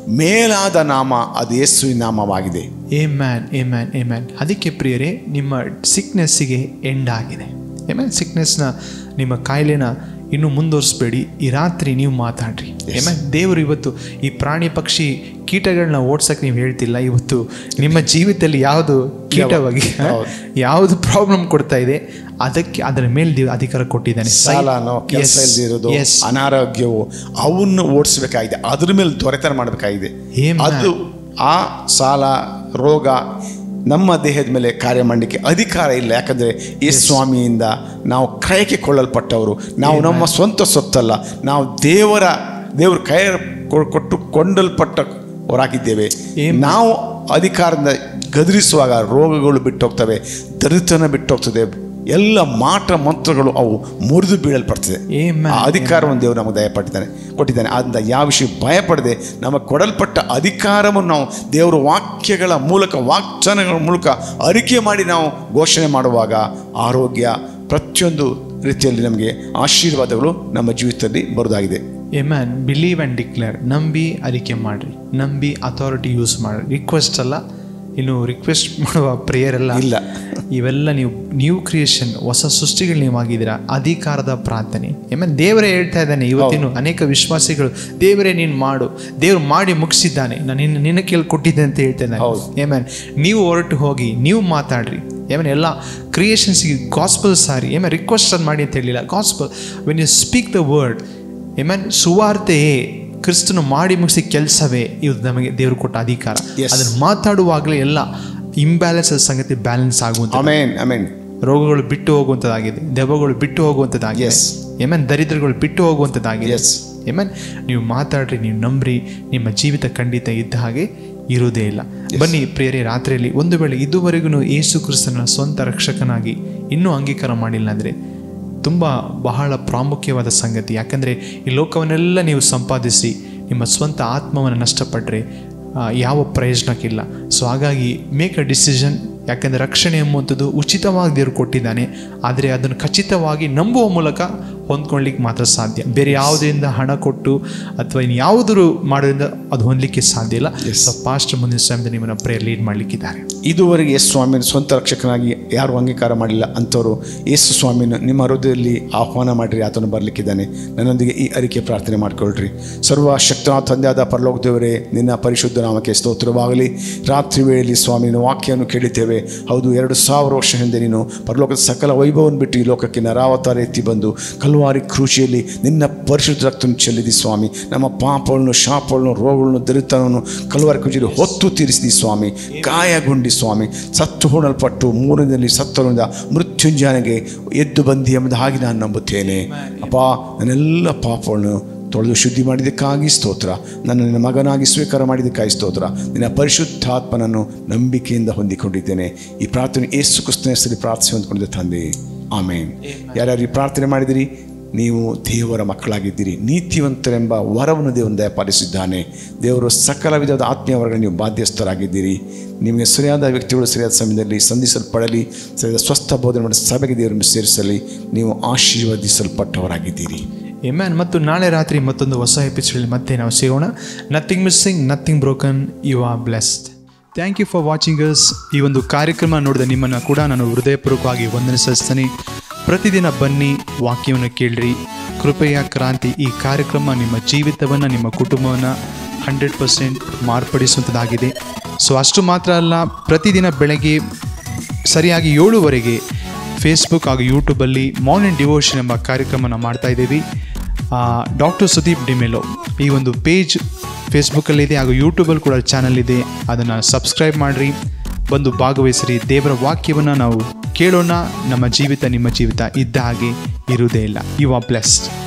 Speaker 2: ಮೇಲಾದ ನಾಮ ಅದು ಯೇಸುವಿನ ನಾಮವಾಗಿದೆ
Speaker 1: amen amen amen ಅದಕ್ಕೆ ಪ್ರಿಯರೇ ನಿಮ್ಮ ಸಿಕ್ನೆಸ್ಸಿಗೆ ಎಂಡ್ ಆಗಿದೆ ಎ ಮ್ಯಾನ್ ಸಿಕ್ನೆಸ್ನ ನಿಮ್ಮ ಕಾಯಿಲೆನ ಇನ್ನು ಮುಂದುವರಿಸ್ಬೇಡಿ ಈ ರಾತ್ರಿ ನೀವು ಮಾತಾಡ್ರಿ ಎ ಮ್ಯಾನ್ ದೇವರು ಇವತ್ತು ಈ ಪ್ರಾಣಿ ಪಕ್ಷಿ ಕೀಟಗಳನ್ನ ಓಡ್ಸಕ್ಕೆ ನೀವು ಹೇಳ್ತಿಲ್ಲ ಇವತ್ತು ನಿಮ್ಮ ಜೀವಿತದಲ್ಲಿ ಯಾವುದು ಕೀಟವಾಗಿ
Speaker 2: ಹೌದು.
Speaker 1: ಯಾವುದು ಪ್ರಾಬ್ಲಮ್ ಕೊಡ್ತಾ ಇದೆ ಅದಕ್ಕೆ ಅದರ ಮೇಲೆ ದೇವ್ರು ಅಧಿಕಾರ ಕೊಟ್ಟಿದ್ದಾನೆ
Speaker 2: ಸಾಲನೋ ಕೆಲಸ
Speaker 1: Yes.
Speaker 2: ಇಲ್ದಿರೋದು
Speaker 1: Yes.
Speaker 2: ಅನಾರೋಗ್ಯವು ಅವನ್ನು ಓಡಿಸ್ಬೇಕಾಗಿದೆ ಅದ್ರ ಮೇಲೆ ದೊರೆತನ ಮಾಡಬೇಕಾಗಿದೆ
Speaker 1: Amen.
Speaker 2: ಅದು ಆ ಸಾಲ ರೋಗ ನಮ್ಮ ದೇಹದ ಮೇಲೆ ಕಾರ್ಯ ಮಾಡಲಿಕ್ಕೆ ಅಧಿಕಾರ ಇಲ್ಲ ಯಾಕಂದರೆ ಈ ಸ್ವಾಮಿಯಿಂದ ನಾವು ಕ್ರಯಕ್ಕೆ ಕೊಳ್ಳಲ್ಪಟ್ಟವರು ನಾವು ನಮ್ಮ ಸ್ವಂತ ಸೊತ್ತಲ್ಲ ನಾವು ದೇವರ ದೇವರ ಕೈ ಕೊ- ಕೊಟ್ಟು ಕೊಂಡಲ್ಪಟ್ಟವರಾಗಿದ್ದೇವೆ
Speaker 1: Amen.
Speaker 2: ನಾವು ಅಧಿಕಾರದಿಂದ ಗದರಿಸುವಾಗ ರೋಗಗಳು ಬಿಟ್ಟು ಹೋಗ್ತವೆ ದರಿತನ ಬಿಟ್ಟು ಹೋಗ್ತದೆ ಎಲ್ಲ ಮಾಟ ಮಂತ್ರಗಳು ಅವು ಮುರಿದು ಬೀಳಲ್ಪಡ್ತದೆ
Speaker 1: Amen.
Speaker 2: ಆ ಅಧಿಕಾರವನ್ನು ದೇವರು ನಮಗೆ ದಯಪಟ್ಟಿದ್ದಾನೆ ಕೊಟ್ಟಿದ್ದಾನೆ ಆದ್ದರಿಂದ ಯಾವ ವಿಷಯ ಭಯಪಡದೆ ನಮಗೆ ಕೊಡಲ್ಪಟ್ಟ ಅಧಿಕಾರವನ್ನು ನಾವು ದೇವರ ವಾಕ್ಯಗಳ ಮೂಲಕ ವಾಕ್ಚನಗಳ ಮೂಲಕ ಅರಿಕೆ ಮಾಡಿ ನಾವು ಘೋಷಣೆ ಮಾಡುವಾಗ ಆರೋಗ್ಯ ಪ್ರತಿಯೊಂದು ರೀತಿಯಲ್ಲಿ ನಮಗೆ ಆಶೀರ್ವಾದಗಳು ನಮ್ಮ ಜೀವಿತದಲ್ಲಿ ಬರುವುದಾಗಿದೆ
Speaker 1: amen believe and declare ನಂಬಿ ಅರಿಕೆ ಮಾಡಿರಿ ನಂಬಿ ಅಥಾರಿಟಿ ಯೂಸ್ ಮಾಡಿರಿ ರಿಕ್ವೆಸ್ಟ್ ಅಲ್ಲ ಇನ್ನು ರಿಕ್ವೆಸ್ಟ್ ಮಾಡುವ ಪ್ರೇಯರ್ ಎಲ್ಲ
Speaker 2: ಇಲ್ಲ.
Speaker 1: ಇವೆಲ್ಲ ನೀವು ನ್ಯೂ ಕ್ರಿಯೇಷನ್ ಹೊಸ ಸೃಷ್ಟಿಗಳು ನೀವು ಆಗಿದ್ದೀರಾ ಅಧಿಕಾರದ ಪ್ರಾರ್ಥನೆ ಏಮನ್ ದೇವರೇ ಹೇಳ್ತಾ ಇದ್ದಾನೆ ಇವತ್ತಿನ ಅನೇಕ ವಿಶ್ವಾಸಿಗಳು ದೇವರೇ ನೀನು ಮಾಡು ದೇವ್ರು ಮಾಡಿ ಮುಗಿಸಿದ್ದಾನೆ ನಾನು ನಿನ್ನ ನಿನ್ನ ಕೇಳಿ ಕೊಟ್ಟಿದ್ದೆ ಅಂತ ಹೇಳ್ತಾ ಇದ್ದಾನೆ
Speaker 2: ಹೌದು.
Speaker 1: ಏಮನ್ ನೀವು ಹೊರಟು ಹೋಗಿ ನೀವು ಮಾತಾಡ್ರಿ ಏಮನ್ ಎಲ್ಲ ಕ್ರಿಯೇಷನ್ಸ್ಗೆ ಗಾಸ್ಪಲ್ ಸಾರಿ ಏಮನ್ ರಿಕ್ವೆಸ್ಟ್ ಅದು ಮಾಡಿ ಅಂತ ಹೇಳಿಲ್ಲ gospel when you speak the word amen ಸುವಾರ್ತೆಯೇ ಕ್ರಿಸ್ತನು ಮಾಡಿ ಮುಗಿಸಿ ಕೆಲಸವೇ ಇದು ನಮಗೆ ದೇವರು ಕೊಟ್ಟ ಅಧಿಕಾರ
Speaker 2: Yes.
Speaker 1: ಅದನ್ನು ಮಾತಾಡುವಾಗಲೇ ಎಲ್ಲ ಇಂಬ್ಯಾಲೆನ್ಸ್ ಸಂಗತಿ ಬ್ಯಾಲೆನ್ಸ್ ಆಗುವಂಥ
Speaker 2: ಅಮೇನ್ ಅಮೇನ್
Speaker 1: ರೋಗಗಳು ಬಿಟ್ಟು ಹೋಗುವಂಥದ್ದಾಗಿದೆ ದೆವ್ವಗಳು ಬಿಟ್ಟು ಹೋಗುವಂಥದ್ದಾಗಿದೆ
Speaker 2: Yes.
Speaker 1: ಏಮನ್ ದರಿದ್ರಗಳು ಬಿಟ್ಟು ಹೋಗುವಂಥದ್ದಾಗಿದೆ
Speaker 2: Yes.
Speaker 1: ಏಮನ್ ನೀವು ಮಾತಾಡ್ರಿ ನೀವು ನಂಬ್ರಿ ನಿಮ್ಮ ಜೀವಿತ ಖಂಡಿತ ಇದ್ದ ಹಾಗೆ ಇರುವುದೇ ಇಲ್ಲ ಬನ್ನಿ ಪ್ರಿಯರೇ ರಾತ್ರಿಯಲ್ಲಿ ಒಂದು ವೇಳೆ ಇದುವರೆಗೂ ಯೇಸು ಕ್ರಿಸ್ತನ ಸ್ವಂತ ರಕ್ಷಕನಾಗಿ ಇನ್ನೂ ಅಂಗೀಕಾರ ಮಾಡಿಲ್ಲ ಅಂದರೆ ತುಂಬ ಬಹಳ ಪ್ರಾಮುಖ್ಯವಾದ ಸಂಗತಿ ಯಾಕಂದರೆ ಈ ಲೋಕವನ್ನೆಲ್ಲ ನೀವು ಸಂಪಾದಿಸಿ ನಿಮ್ಮ ಸ್ವಂತ ಆತ್ಮವನ್ನು ನಷ್ಟಪಟ್ಟರೆ ಆ, ಯಾವ ಪ್ರಯೋಜನಕ್ಕಿಲ್ಲ ಸೊ ಹಾಗಾಗಿ ಮೇಕ್ ಅ ಡಿಸಿಷನ್ ಯಾಕೆಂದರೆ ರಕ್ಷಣೆ ಎಂಬುವಂಥದ್ದು ಉಚಿತವಾಗಿ ದೇವರು ಕೊಟ್ಟಿದ್ದಾನೆ ಆದರೆ ಅದನ್ನು ಖಚಿತವಾಗಿ ನಂಬುವ ಮೂಲಕ ಹೊಂದ್ಕೊಳ್ಳಿಕ್ಕೆ ಮಾತ್ರ ಸಾಧ್ಯ ಬೇರೆ ಯಾವುದರಿಂದ ಹಣ ಕೊಟ್ಟು ಅಥವಾ ಇನ್ನು ಯಾವುದರೂ ಮಾಡೋದ್ರಿಂದ ಅದು ಹೊಂದಲಿಕ್ಕೆ ಸಾಧ್ಯ ಇಲ್ಲ ಸೊ ಪಾಸ್ಟ್ ಮುಂದಿನ ಸಮಯದಲ್ಲಿ ನಿಮ್ಮನ್ನು ಪ್ರೇಯರ್ ಲೀಡ್ ಮಾಡಲಿಕ್ಕಿದ್ದಾರೆ
Speaker 2: ಇದುವರೆಗೆ ಯೇಸು ಸ್ವಾಮಿಯನ್ನು ಸ್ವಂತ ರಕ್ಷಕನಾಗಿ ಯಾರು ಅಂಗೀಕಾರ ಮಾಡಿಲ್ಲ ಅಂಥವರು ಯೇಸು ಸ್ವಾಮಿನ ನಿಮ್ಮ ಹೃದಯದಲ್ಲಿ ಆಹ್ವಾನ ಮಾಡಿರಿ ಆತನು ಬರಲಿಕ್ಕಿದ್ದಾನೆ ನನ್ನೊಂದಿಗೆ ಈ ಅರಿಕೆ ಪ್ರಾರ್ಥನೆ ಮಾಡಿಕೊಳ್ಳ್ರಿ ಸರ್ವ ಶಕ್ತನಾಥ ತಂದೆಯಾದ ಪರಲೋಕ ದೇವರೇ ನಿನ್ನ ಪರಿಶುದ್ಧ ನಾಮಕ್ಕೆ ಸ್ತೋತ್ರವಾಗಲಿ ರಾತ್ರಿ ವೇಳೆಯಲ್ಲಿ ಸ್ವಾಮಿನ ವಾಕ್ಯವನ್ನು ಕೇಳಿದ್ದೇವೆ ಹೌದು ಎರಡು ಸಾವಿರ ವರ್ಷ ಹಿಂದೆ ನೀನು ಪರಲೋಕದ ಸಕಲ ವೈಭವವನ್ನು ಬಿಟ್ಟು ಈ ಲೋಕಕ್ಕೆ ನರಾವತಾರ ಎತ್ತಿ ಬಂದು ಕಲ್ವಾರಿ ಕೃಷಿಯಲ್ಲಿ ನಿನ್ನ ಪರಿಶುದ್ಧ ರಕ್ತವನ್ನು ಚೆಲ್ಲಿದಿ ಸ್ವಾಮಿ ನಮ್ಮ ಪಾಪಗಳನ್ನು ಶಾಪಗಳನ್ನು ರೋಗಗಳನ್ನು ದರಿತನವನ್ನು ಕಲ್ವಾರಿ ಕೃಷಿಯಲ್ಲಿ ಹೊತ್ತು ತೀರಿಸಿದಿ ಸ್ವಾಮಿ ಗಾಯಗೊಂಡಿ ಸ್ವಾಮಿ ಸತ್ತು ಹೂಣಲ್ಪಟ್ಟು ಮೂರನೇದಲ್ಲಿ ಸತ್ತರಿಂದ ಮೃತ್ಯುಂಜಾನಿಗೆ ಎದ್ದು ಬಂದಿ ಎಂಬುದು ಹಾಗೆ ನಾನು ನಂಬುತ್ತೇನೆ ಅಪ್ಪ ನನ್ನೆಲ್ಲ ಪಾಪಗಳನ್ನು ತೊಳೆದು ಶುದ್ಧಿ ಮಾಡಿದ್ದಕ್ಕಾಗಿ ಸ್ತೋತ್ರ ನನ್ನ ನಿನ್ನ ಮಗನಾಗಿ ಸ್ವೀಕಾರ ಮಾಡಿದ್ದಕ್ಕಾಗಿ ಸ್ತೋತ್ರ ನಿನ್ನ ಪರಿಶುದ್ಧಾತ್ಮನನ್ನು ನಂಬಿಕೆಯಿಂದ ಹೊಂದಿಕೊಂಡಿದ್ದೇನೆ ಈ ಪ್ರಾರ್ಥನೆ ಏಸು ಕ್ರಿಸ್ತನ ಹೆಸರಲ್ಲಿ ಪ್ರಾರ್ಥನೆ ಹೊಂದ್ಕೊಂಡಿದ್ದೆ ತಂದೆ ಆಮೇನ್ ಯಾರ್ಯಾರು ಈ ಪ್ರಾರ್ಥನೆ ಮಾಡಿದಿರಿ ನೀವು ದೇವರ ಮಕ್ಕಳಾಗಿದ್ದೀರಿ ನೀತಿವಂತರೆಂಬ ವರವನ್ನು ದೇವರು ದಯಪಾಲಿಸಿದ್ದಾನೆ ದೇವರು ಸಕಲ ವಿಧದ ಆತ್ಮೀಯ ವರ್ಗ ನೀವು ಬಾಧ್ಯಸ್ಥರಾಗಿದ್ದೀರಿ ನಿಮಗೆ ಸರಿಯಾದ ವ್ಯಕ್ತಿಗಳು ಸರಿಯಾದ ಸಮಯದಲ್ಲಿ ಸಂಧಿಸಲ್ಪಡಲಿ ಸರಿಯಾದ ಸ್ವಸ್ಥ ಬೋಧನೆ ಮಾಡಿ ಸಭೆಗೆ ದೇವರನ್ನು ಸೇರಿಸಲಿ ನೀವು ಆಶೀರ್ವದಿಸಲ್ಪಟ್ಟವರಾಗಿದ್ದೀರಿ
Speaker 1: ಎಮ್ಯಾನ್ ಮತ್ತು ನಾಳೆ ರಾತ್ರಿ ಮತ್ತೊಂದು ಹೊಸ ಎಪಿಸೋಡ್ ಮತ್ತೆ ನಾವು ಸಿಗೋಣ nothing missing nothing broken you are blessed thank you for watching us ಈ ಒಂದು ಕಾರ್ಯಕ್ರಮ ನೋಡಿದ ನಿಮ್ಮನ್ನು ಕೂಡ ನಾನು ಹೃದಯಪೂರ್ವಕವಾಗಿ ವಂದನೆ ಸಲ್ಲಿಸ್ತೀನಿ ಪ್ರತಿದಿನ ಬನ್ನಿ ವಾಕ್ಯವನ್ನು ಕೇಳ್ರಿ ಕೃಪೆಯ ಕ್ರಾಂತಿ ಈ ಕಾರ್ಯಕ್ರಮ ನಿಮ್ಮ ಜೀವಿತವನ್ನು ನಿಮ್ಮ ಕುಟುಂಬವನ್ನು ಹಂಡ್ರೆಡ್ ಪರ್ಸೆಂಟ್ ಮಾರ್ಪಡಿಸುವಂಥದ್ದಾಗಿದೆ ಸೊ ಅಷ್ಟು ಮಾತ್ರ ಅಲ್ಲ ಪ್ರತಿದಿನ ಬೆಳಗ್ಗೆ ಸರಿಯಾಗಿ ಏಳುವರೆಗೆ ಫೇಸ್ಬುಕ್ ಹಾಗೂ ಯೂಟ್ಯೂಬಲ್ಲಿ ಮಾರ್ನಿಂಗ್ ಡಿವೋಷನ್ ಎಂಬ ಕಾರ್ಯಕ್ರಮನ ಮಾಡ್ತಾ ಇದ್ದೀವಿ ಡಾಕ್ಟರ್ ಸುದೀಪ್ ಡಿಮೆಲೋ ಈ ಒಂದು ಪೇಜ್ ಫೇಸ್ಬುಕ್ಕಲ್ಲಿದೆ ಹಾಗೂ ಯೂಟ್ಯೂಬಲ್ಲಿ ಕೂಡ ಚಾನಲ್ ಇದೆ ಅದನ್ನು ಸಬ್ಸ್ಕ್ರೈಬ್ ಮಾಡಿರಿ ಬಂದು ಭಾಗವಹಿಸಿರಿ ದೇವರ ವಾಕ್ಯವನ್ನು ನಾವು ಕೇಳೋಣ ನಮ್ಮ ಜೀವಿತ ನಿಮ್ಮ ಜೀವಿತ ಇದ್ದ ಹಾಗೆ ಇರುವುದೇ ಇಲ್ಲ ಯು ಆರ್ ಬ್ಲೆಸ್ಡ್